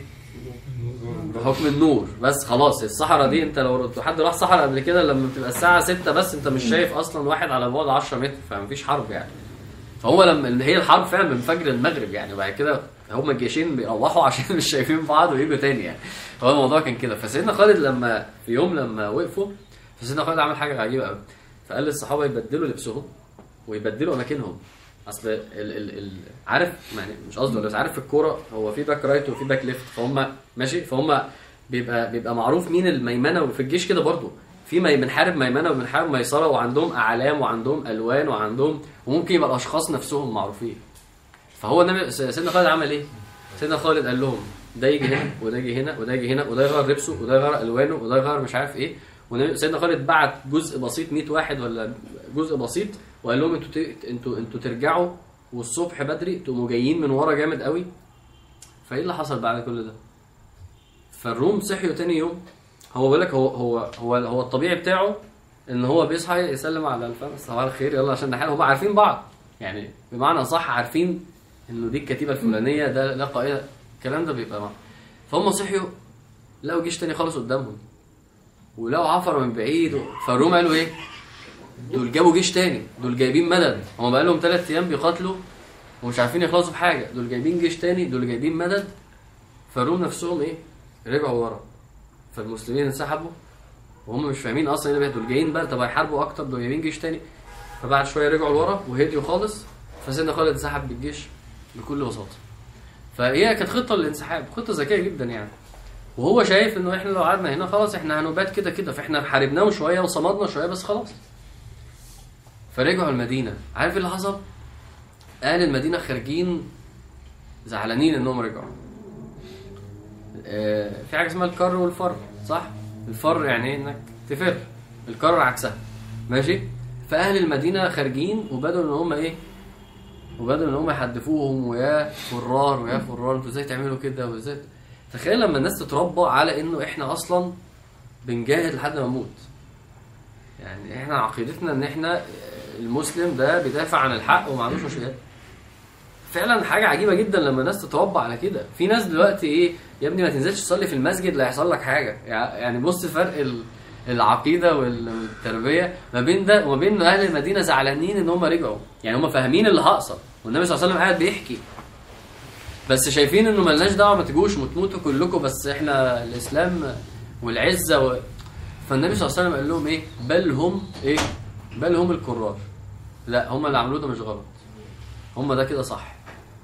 بحكم النور بس خلاص الصحراء دي انت لو حد راح صحراء قبل كده لما بتبقى الساعه 6 بس انت مش شايف اصلا واحد على بعد 10 متر فمفيش حرب يعني فهو لما هي الحرب فعلا من فجر المغرب يعني وبعد كده هما الجيشين بيروحوا عشان مش شايفين بعض ويجوا تاني يعني هو الموضوع كان كده فسيدنا خالد لما في يوم لما وقفوا فسيدنا خالد عمل حاجه عجيبه قوي فقال للصحابه يبدلوا لبسهم ويبدلوا اماكنهم اصل ال ال ال عارف يعني مش قصدي بس عارف في الكوره هو في باك رايت وفي باك ليفت فهم ماشي فهم بيبقى بيبقى معروف مين الميمنه وفي الجيش كده برضو في مي بنحارب ميمنه وبنحارب ميسره وعندهم اعلام وعندهم الوان وعندهم وممكن يبقى الاشخاص نفسهم معروفين فهو النبي سيدنا خالد عمل ايه؟ سيدنا خالد قال لهم ده يجي هنا وده يجي هنا وده يجي هنا وده يغير لبسه وده يغير الوانه وده يغير مش عارف ايه وسيدنا خالد بعت جزء بسيط 100 واحد ولا جزء بسيط وقال لهم انتوا ت- انتوا انتوا ترجعوا والصبح بدري تقوموا جايين من ورا جامد قوي فايه اللي حصل بعد كل ده؟ فالروم صحيوا تاني يوم هو بيقول لك هو هو هو هو الطبيعي بتاعه ان هو بيصحى يسلم على الفم صباح الخير يلا عشان نحل هم عارفين بعض يعني بمعنى صح عارفين انه دي الكتيبه الفلانيه ده ده قائد الكلام ده بيبقى معاه فهم صحيوا لقوا جيش تاني خالص قدامهم ولقوا عفر من بعيد فالروم قالوا ايه؟ دول جابوا جيش تاني دول جايبين مدد هم بقى لهم ثلاث ايام بيقاتلوا ومش عارفين يخلصوا في حاجه دول جايبين جيش تاني دول جايبين مدد فالروم نفسهم ايه؟ رجعوا ورا فالمسلمين انسحبوا وهم مش فاهمين اصلا ايه اللي بيحصل. دول جايين بقى طب هيحاربوا اكتر دول جايبين جيش تاني فبعد شويه رجعوا لورا وهديوا خالص فسيدنا خالد انسحب بالجيش بكل بساطه فهي كانت خطه للانسحاب خطه ذكيه جدا يعني وهو شايف انه احنا لو قعدنا هنا خلاص احنا هنبات كده كده فاحنا حاربناهم شويه وصمدنا شويه بس خلاص فرجعوا المدينه عارف إيه اللي حصل اهل المدينه خارجين زعلانين انهم رجعوا آه، في حاجه اسمها الكر والفر صح الفر يعني ايه انك تفر الكر عكسها ماشي فاهل المدينه خارجين وبدأوا ان هم ايه وبدأوا ان هم يحدفوهم ويا فرار ويا فرار انتوا ازاي تعملوا كده وازاي تخيل لما الناس تتربى على انه احنا اصلا بنجاهد لحد ما نموت يعني احنا عقيدتنا ان احنا المسلم ده بيدافع عن الحق وما عندوش مشكله فعلا حاجه عجيبه جدا لما الناس تتربى على كده في ناس دلوقتي ايه يا ابني ما تنزلش تصلي في المسجد لا يحصل لك حاجه يعني بص فرق ال- العقيده وال- والتربيه ما بين ده وما بين إن اهل المدينه زعلانين ان هم رجعوا يعني هم فاهمين اللي هيحصل والنبي صلى الله عليه وسلم قاعد بيحكي بس شايفين انه ملناش دعوه ما تجوش وتموتوا كلكم بس احنا الاسلام والعزه و... فالنبي صلى الله عليه وسلم قال لهم ايه بل هم ايه بل هم الكرار لا هم اللي عملوه ده مش غلط هم ده كده صح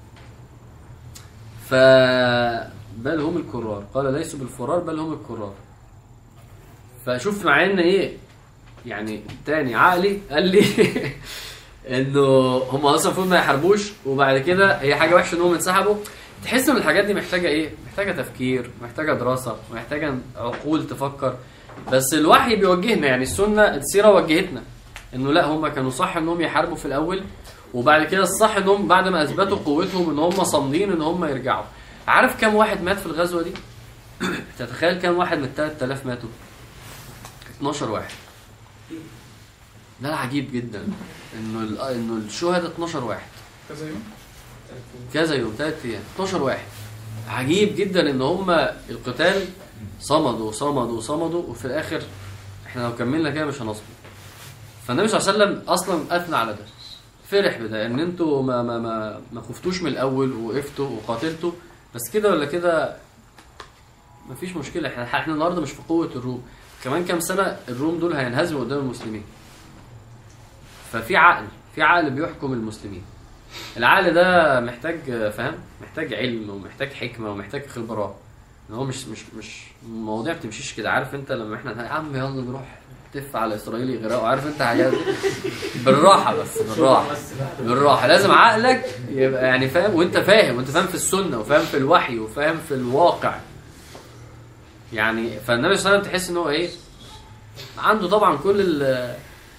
ف بل هم الكرار قال ليسوا بالفرار بل هم الكرار فشوف مع ان ايه يعني تاني عقلي قال لي انه هم اصلا المفروض ما يحاربوش وبعد كده هي حاجه وحشه انهم انسحبوا تحس ان الحاجات دي محتاجه ايه؟ محتاجه تفكير، محتاجه دراسه، محتاجه عقول تفكر بس الوحي بيوجهنا يعني السنه السيره وجهتنا انه لا هم كانوا صح انهم يحاربوا في الاول وبعد كده الصح انهم بعد ما اثبتوا قوتهم ان هم صامدين ان هم يرجعوا. عارف كم واحد مات في الغزوه دي؟ تتخيل كم واحد من ال 3000 ماتوا؟ 12 واحد. ده العجيب جدا انه ال- انه الشهداء 12 واحد كذا يوم كذا يوم ثلاث ايام 12 واحد عجيب جدا ان هم القتال صمدوا صمدوا صمدوا وفي الاخر احنا لو كملنا كده مش هنصمد فالنبي صلى الله عليه وسلم اصلا اثنى على ده فرح بده ان انتوا ما ما ما ما خفتوش من الاول ووقفتوا وقاتلتوا بس كده ولا كده مفيش مشكله احنا احنا النهارده مش في قوه الروم كمان كام سنه الروم دول هينهزموا قدام المسلمين ففي عقل في عقل بيحكم المسلمين العقل ده محتاج فاهم محتاج علم ومحتاج حكمه ومحتاج خبره ان هو مش مش مش المواضيع بتمشيش كده عارف انت لما احنا يا عم يلا نروح تف على اسرائيل يغرقوا عارف انت حاجات بالراحه بس بالراحه بالراحه لازم عقلك يبقى يعني فاهم وانت فاهم وانت فاهم في السنه وفاهم في الوحي وفاهم في الواقع يعني فالنبي صلى الله عليه وسلم تحس ان هو ايه عنده طبعا كل ال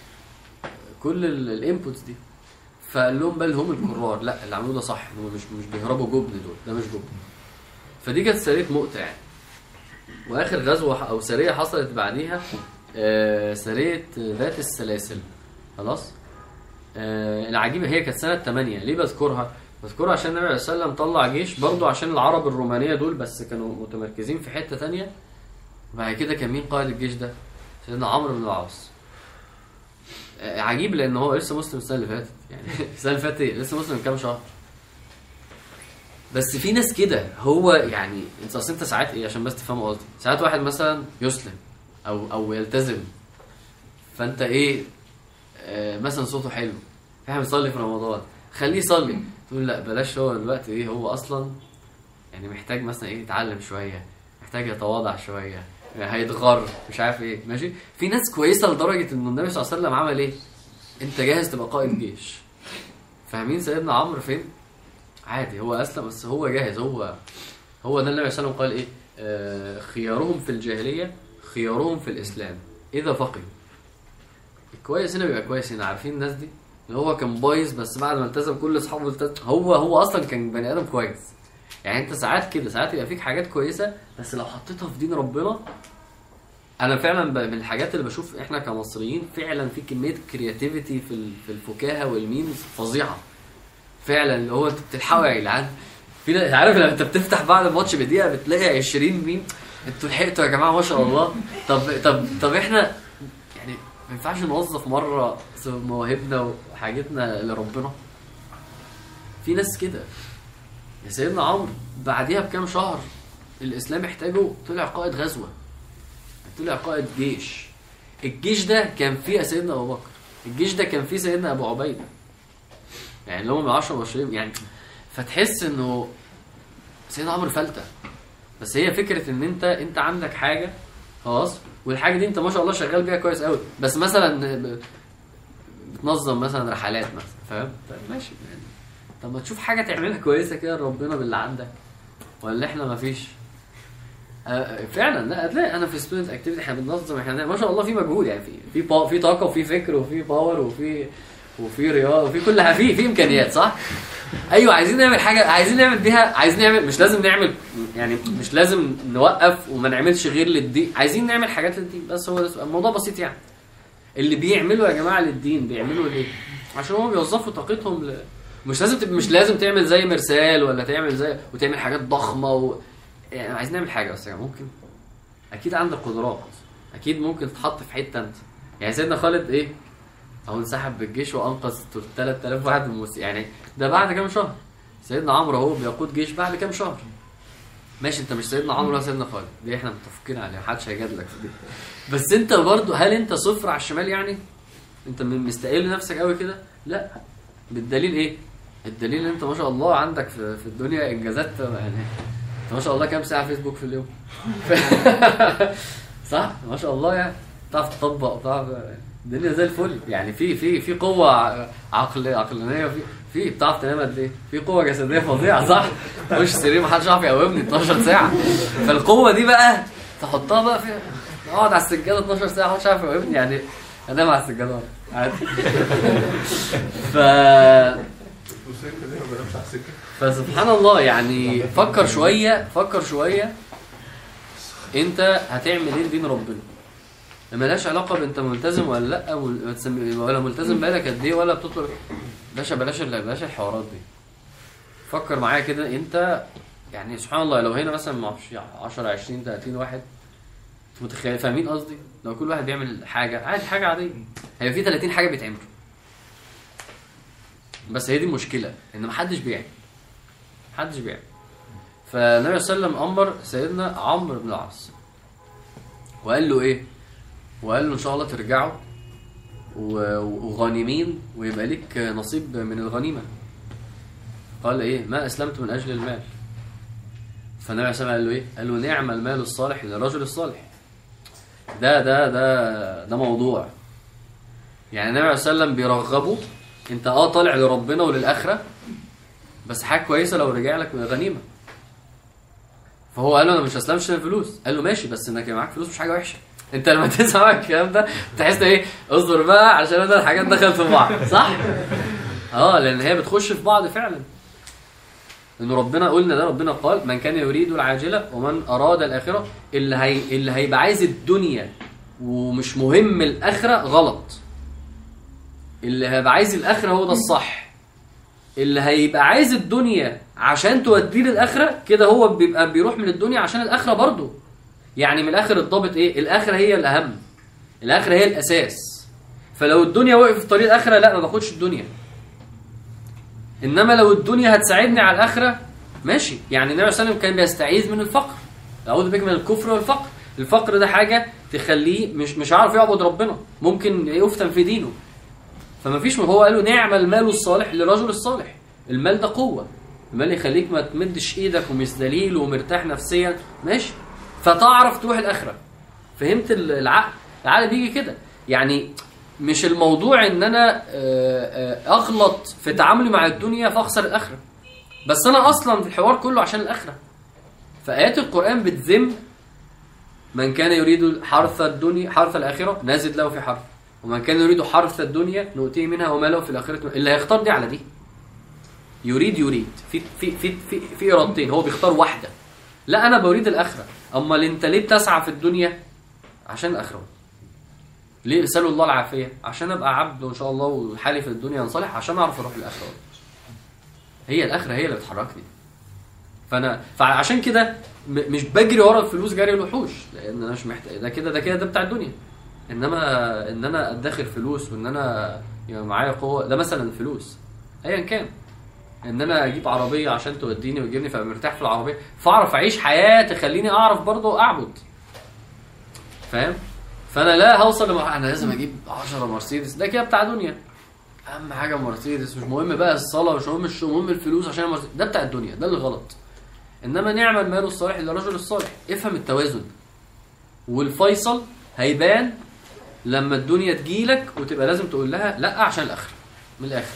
كل الانبوتس دي فقال لهم بل هم الكرار لا اللي عملوه ده صح هم مش مش بيهربوا جبن دول ده مش جبن فدي كانت سريه مؤتة يعني واخر غزوه او سريه حصلت بعديها آه، سريه ذات السلاسل خلاص آه، العجيبه هي كانت سنه 8 ليه بذكرها بذكرها عشان النبي عليه الصلاه والسلام طلع جيش برضه عشان العرب الرومانيه دول بس كانوا متمركزين في حته تانية بعد كده كان مين قائد الجيش ده سيدنا عمرو بن العاص آه، عجيب لان هو لسه مسلم السنه اللي فاتت يعني السنه اللي فاتت إيه؟ لسه مسلم من كام شهر بس في ناس كده هو يعني انت اصل انت ساعات ايه عشان بس تفهموا قصدي ساعات واحد مثلا يسلم او او يلتزم فانت ايه آه مثلا صوته حلو احنا بنصلي في رمضان خليه يصلي تقول لا بلاش هو دلوقتي ايه هو اصلا يعني محتاج مثلا ايه يتعلم شويه محتاج يتواضع شويه هيتغر مش عارف ايه ماشي في ناس كويسه لدرجه ان النبي صلى الله عليه وسلم عمل ايه انت جاهز تبقى قائد جيش فاهمين سيدنا عمرو فين عادي هو اسلم بس هو جاهز هو هو ده النبي صلى الله عليه وسلم قال ايه آه خيارهم في الجاهليه خيارهم في الاسلام اذا فقهوا الكويس هنا بيبقى كويس هنا عارفين الناس دي اللي هو كان بايظ بس بعد ما التزم كل اصحابه التزم هو هو اصلا كان بني ادم كويس يعني انت ساعات كده ساعات يبقى فيك حاجات كويسه بس لو حطيتها في دين ربنا انا فعلا ب- من الحاجات اللي بشوف احنا كمصريين فعلا في كميه كرياتيفيتي في ال- في الفكاهه والميمز فظيعه فعلا اللي هو انت بتلحقوا يا جدعان في ناس- عارف لما انت بتفتح بعد الماتش بدقيقه بتلاقي 20 ميم انتوا لحقتوا يا جماعه ما شاء الله طب طب طب احنا يعني ما ينفعش نوظف مره مواهبنا وحاجتنا لربنا في ناس كده يا سيدنا عمرو بعديها بكام شهر الاسلام احتاجه طلع قائد غزوه طلع قائد جيش الجيش ده كان فيه سيدنا ابو بكر الجيش ده كان فيه سيدنا ابو عبيده يعني اللي هم من 10 مبشرين يعني فتحس انه سيدنا عمرو فلتة بس هي فكره ان انت انت عندك حاجه خلاص والحاجه دي انت ما شاء الله شغال بيها كويس قوي بس مثلا ب- بتنظم مثلا رحلات مثلا فاهم طيب ماشي يعني طب ما تشوف حاجه تعملها كويسه كده لربنا باللي عندك ولا احنا ما فيش آه، فعلا لا هتلاقي انا في ستودنت اكتيفيتي احنا بننظم احنا ما شاء الله في مجهود يعني في في با- في طاقه وفي فكر وفي باور وفي وفي رياضه وفي كل حاجه في في امكانيات صح؟ ايوه عايزين نعمل حاجه عايزين نعمل بيها عايزين نعمل مش لازم نعمل يعني مش لازم نوقف وما نعملش غير للدين عايزين نعمل حاجات للدين بس هو ده السؤال. الموضوع بسيط يعني اللي بيعملوا يا جماعه للدين بيعملوا ليه؟ عشان هم بيوظفوا طاقتهم ل... مش لازم تب... مش لازم تعمل زي مرسال ولا تعمل زي وتعمل حاجات ضخمه و... يعني عايزين نعمل حاجه بس يعني ممكن اكيد عندك قدرات اكيد ممكن تتحط في حته انت يعني سيدنا خالد ايه او انسحب بالجيش وانقذ 3000 واحد من المس... يعني ده بعد كام شهر سيدنا عمرو اهو بيقود جيش بعد كام شهر ماشي انت مش سيدنا عمرو ولا سيدنا خالد دي احنا متفقين عليها محدش هيجادلك في دي بس انت برضو هل انت صفر على الشمال يعني انت م- مستقل نفسك قوي كده لا بالدليل ايه الدليل ان انت ما شاء الله عندك في, في الدنيا انجازات يعني انت ما شاء الله كام ساعه فيسبوك في اليوم صح ما شاء الله يعني تعرف تطبق وتعرف الدنيا زي الفل يعني في في في قوه ع- عقل عقلانيه وفي في بتعرف تنام قد ايه؟ في قوه جسديه فظيعه صح؟ خش سرير ما حدش يعرف يقومني 12 ساعه فالقوه دي بقى تحطها بقى في اقعد على السجاده 12 ساعه ما حدش يعرف يقومني يعني انام على السجاده عادي ف وسيم كده ما بنامش على السكه فسبحان الله يعني فكر شويه فكر شويه انت هتعمل ايه لدين ربنا ملهاش علاقه بانت ملتزم ولا لا ولا تسم- ولا ملتزم بقالك قد ايه ولا بتطلب باشا بلاش ال- بلاش الحوارات دي فكر معايا كده انت يعني سبحان الله لو هنا مثلا ما اعرفش 10 20 30 واحد انتوا متخيل فاهمين قصدي لو كل واحد بيعمل حاجه عادي حاجه عاديه هيبقى في 30 حاجه بيتعملوا بس هي دي المشكله ان محدش بيعمل محدش بيعمل فالنبي صلى الله عليه وسلم امر سيدنا عمرو بن العاص وقال له ايه وقال له ان شاء الله ترجعوا و- وغانمين ويبقى لك نصيب من الغنيمه قال ايه ما اسلمت من اجل المال فالنبي عليه الصلاه والسلام قال له ايه قال له نعم المال الصالح للرجل الصالح ده ده ده ده موضوع يعني النبي عليه الصلاه والسلام بيرغبه انت اه طالع لربنا وللاخره بس حاجه كويسه لو رجع لك غنيمه فهو قال له انا مش هسلمش الفلوس قال له ماشي بس انك يبقى معاك فلوس مش حاجه وحشه انت لما تسمع الكلام ده تحس ايه اصبر بقى عشان انا الحاجات دخلت في بعض صح اه لان هي بتخش في بعض فعلا ان ربنا قلنا ده ربنا قال من كان يريد العاجله ومن اراد الاخره اللي هي اللي هيبقى عايز الدنيا ومش مهم الاخره غلط اللي هيبقى عايز الاخره هو ده الصح اللي هيبقى عايز الدنيا عشان توديه للاخره كده هو بيبقى بيروح من الدنيا عشان الاخره برضه يعني من الاخر الضابط ايه الاخره هي الاهم الاخره هي الاساس فلو الدنيا وقف في طريق الاخره لا ما باخدش الدنيا انما لو الدنيا هتساعدني على الاخره ماشي يعني النبي صلى الله عليه وسلم كان بيستعيذ من الفقر اعوذ بك من الكفر والفقر الفقر ده حاجه تخليه مش مش عارف يعبد ربنا ممكن يفتن في دينه فما فيش هو قال له نعم المال الصالح للرجل الصالح المال ده قوه المال يخليك ما تمدش ايدك ومش ذليل ومرتاح نفسيا ماشي فتعرف تروح الاخره فهمت العقل العقل بيجي كده يعني مش الموضوع ان انا آه، آه، اغلط في تعاملي مع الدنيا فاخسر الاخره بس انا اصلا في الحوار كله عشان الاخره فايات القران بتذم من كان يريد حرث الدنيا حرث الاخره نزد له في حرث ومن كان يريد حرث الدنيا نؤتيه منها وما له في الاخره اللي هيختار دي على دي يريد يريد في في في في, في ارادتين هو بيختار واحده لا انا بريد الاخره امال انت ليه بتسعى في الدنيا عشان الاخره ليه اسالوا الله العافيه عشان ابقى عبد وان شاء الله وحالي في الدنيا ينصلح عشان اعرف اروح الاخره هي الاخره هي اللي بتحركني فانا فعشان كده م- مش بجري ورا الفلوس جري الوحوش لان انا مش محتاج ده كده ده كده ده بتاع الدنيا انما ان انا ادخر فلوس وان انا يبقى معايا قوه ده مثلا فلوس ايا كان ان انا اجيب عربيه عشان توديني وتجيبني فابقى مرتاح في العربيه فاعرف اعيش حياه تخليني اعرف برضه اعبد فاهم فانا لا هوصل لمرحله انا لازم اجيب 10 مرسيدس ده كده بتاع دنيا اهم حاجه مرسيدس مش مهم بقى الصلاه مش مهم مش مهم الفلوس عشان المرسيدس ده بتاع الدنيا ده اللي غلط انما نعم المال الصالح للرجل الصالح افهم التوازن والفيصل هيبان لما الدنيا تجيلك وتبقى لازم تقول لها لا عشان الاخر من الاخر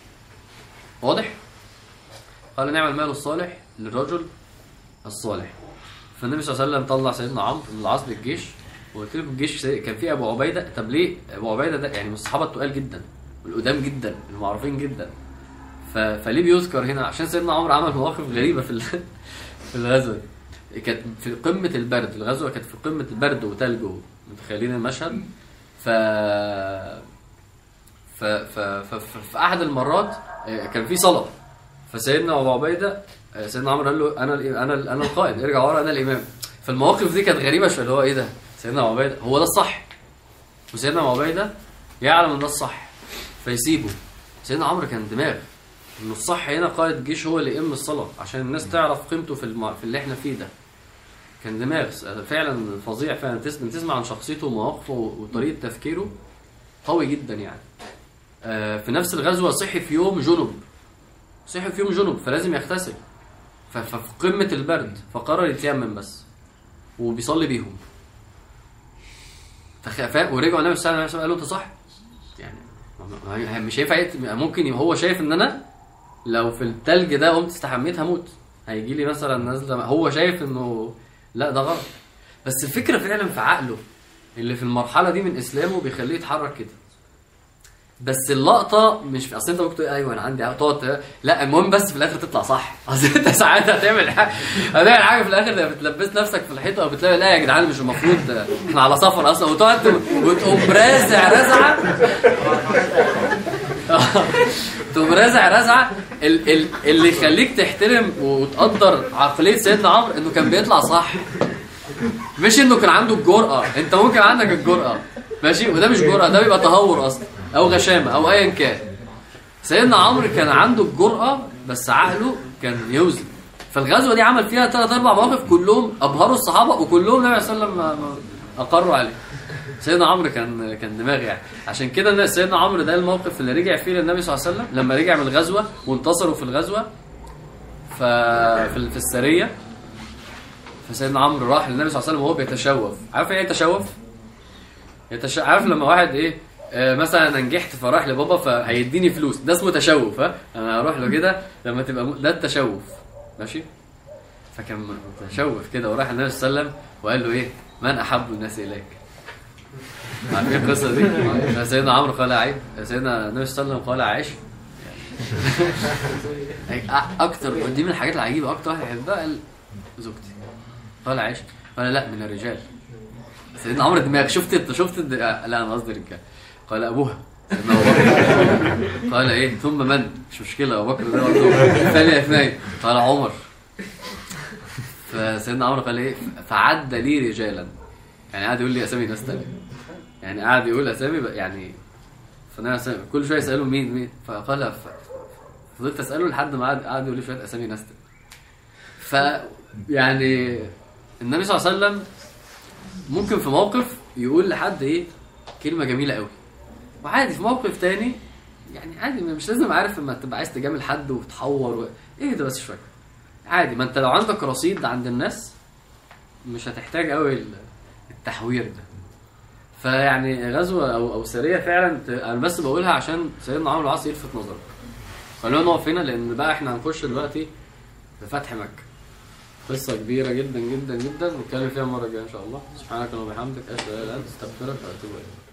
واضح قال نعم المال الصالح للرجل الصالح فالنبي صلى الله عليه وسلم طلع سيدنا عمرو بن العاص للجيش وقلت لكم الجيش كان فيه ابو عبيده طب ليه ابو عبيده ده يعني من الصحابه التقال جدا والقدام جدا المعروفين جدا ف... فليه بيذكر هنا عشان سيدنا عمرو عمل مواقف غريبه في ال... في الغزوه دي. كانت في قمه البرد الغزوه كانت في قمه البرد وتلج متخيلين المشهد ف ف ف ف ف- في احد المرات آه، كان في صلاه فسيدنا ابو عبيده آه، سيدنا عمرو قال له انا الإ- انا ال- انا القائد ارجع ورا انا الامام فالمواقف دي كانت غريبه شويه اللي هو ايه ده سيدنا ابو عبيده هو ده الصح وسيدنا ابو عبيده يعلم ان ده الصح فيسيبه سيدنا عمرو كان دماغ انه الصح هنا قائد الجيش هو اللي يقيم الصلاه عشان الناس تعرف قيمته في الم... في اللي احنا فيه ده كان دماغ فعلا فظيع فعلا تس- تسمع عن شخصيته ومواقفه وطريقه تفكيره قوي جدا يعني آه، في نفس الغزوه صحي في يوم جنب صحي في يوم جنب فلازم يغتسل ف- ففي قمه البرد فقرر يتيمم بس وبيصلي بيهم فخاف ورجعوا النبي صلى الله عليه وسلم قال له انت صح يعني ما- ما- مش هينفع يت- ممكن يبقى هو شايف ان انا لو في التلج ده قمت استحميت هموت هيجي لي مثلا نزله هو شايف انه لا ده غلط بس الفكره فعلا في عقله اللي في المرحله دي من اسلامه بيخليه يتحرك كده بس اللقطه مش اصل انت ممكن تقول ايوه انا عندي تقعد لا المهم بس في الاخر تطلع صح اصل انت ساعات هتعمل حاجه هتعمل حاجه في الاخر بتلبس نفسك في الحيطه وبتلاقي لا يا جدعان مش المفروض احنا على سفر اصلا وتقعد وتقوم رازع رزعه تقوم رازع رزعه ال- ال- اللي يخليك تحترم وتقدر عقليه سيدنا عمرو انه كان بيطلع صح مش انه كان عنده الجرأة انت ممكن عندك الجرأة ماشي وده مش جرأة ده بيبقى تهور اصلا او غشامة او ايا كان سيدنا عمرو كان عنده الجرأة بس عقله كان يوزن فالغزوة دي عمل فيها ثلاث اربع مواقف كلهم ابهروا الصحابة وكلهم النبي صلى الله عليه وسلم ما- ما- اقروا عليه سيدنا عمرو كان كان دماغ يعني عشان كده الناس- سيدنا عمرو ده الموقف اللي رجع فيه للنبي صلى الله عليه وسلم لما رجع من الغزوة وانتصروا في الغزوة ف في في السرية فسيدنا عمرو راح للنبي صلى الله عليه وسلم وهو بيتشوف عارف ايه يتشوف يتش... عارف لما واحد ايه آه مثلا انا نجحت فراح لبابا فهيديني فلوس ده اسمه تشوف ها انا هروح له كده لما تبقى م... ده التشوف ماشي فكان متشوف كده وراح للنبي صلى الله عليه وسلم وقال له ايه من احب الناس اليك عارفين القصه دي سيدنا عمرو قال عيب سيدنا النبي صلى الله عليه وسلم قال عيش يعني اكتر ودي من الحاجات العجيبه اكتر واحد يحبها قال زوجتي قال عيش قال لا من الرجال سيدنا عمرو دماغ شفت انت شفت الد... لا انا قصدي رجال قال ابوها سيدنا ابو بكر قال ايه ثم من مش مشكله ابو بكر ده برضه ثانيه اثنين قال عمر فسيدنا عمرو قال ايه فعد لي رجالا يعني قعد يقول لي اسامي ناس تانية يعني قعد يقول اسامي بقى يعني فانا أسامي. كل شويه يساله مين مين فقال ف... فضلت اساله لحد ما قعد قعد يقول لي شويه اسامي ناس تانية ف يعني النبي صلى الله عليه وسلم ممكن في موقف يقول لحد ايه كلمه جميله قوي وعادي في موقف تاني يعني عادي مش لازم عارف لما تبقى عايز تجامل حد وتحور و... ايه ده بس شويه عادي ما انت لو عندك رصيد عند الناس مش هتحتاج قوي ال- التحوير ده فيعني غزوه او او سريه فعلا ت- انا بس بقولها عشان سيدنا عمرو العاص يلفت نظرك خلينا نقف هنا لان بقى احنا هنخش دلوقتي في فتح مكه قصه كبيره جدا جدا جدا نتكلم فيها المره الجايه ان شاء الله سبحانك اللهم وبحمدك اشهد ان لا اله الا انت استغفرك واتوب اليك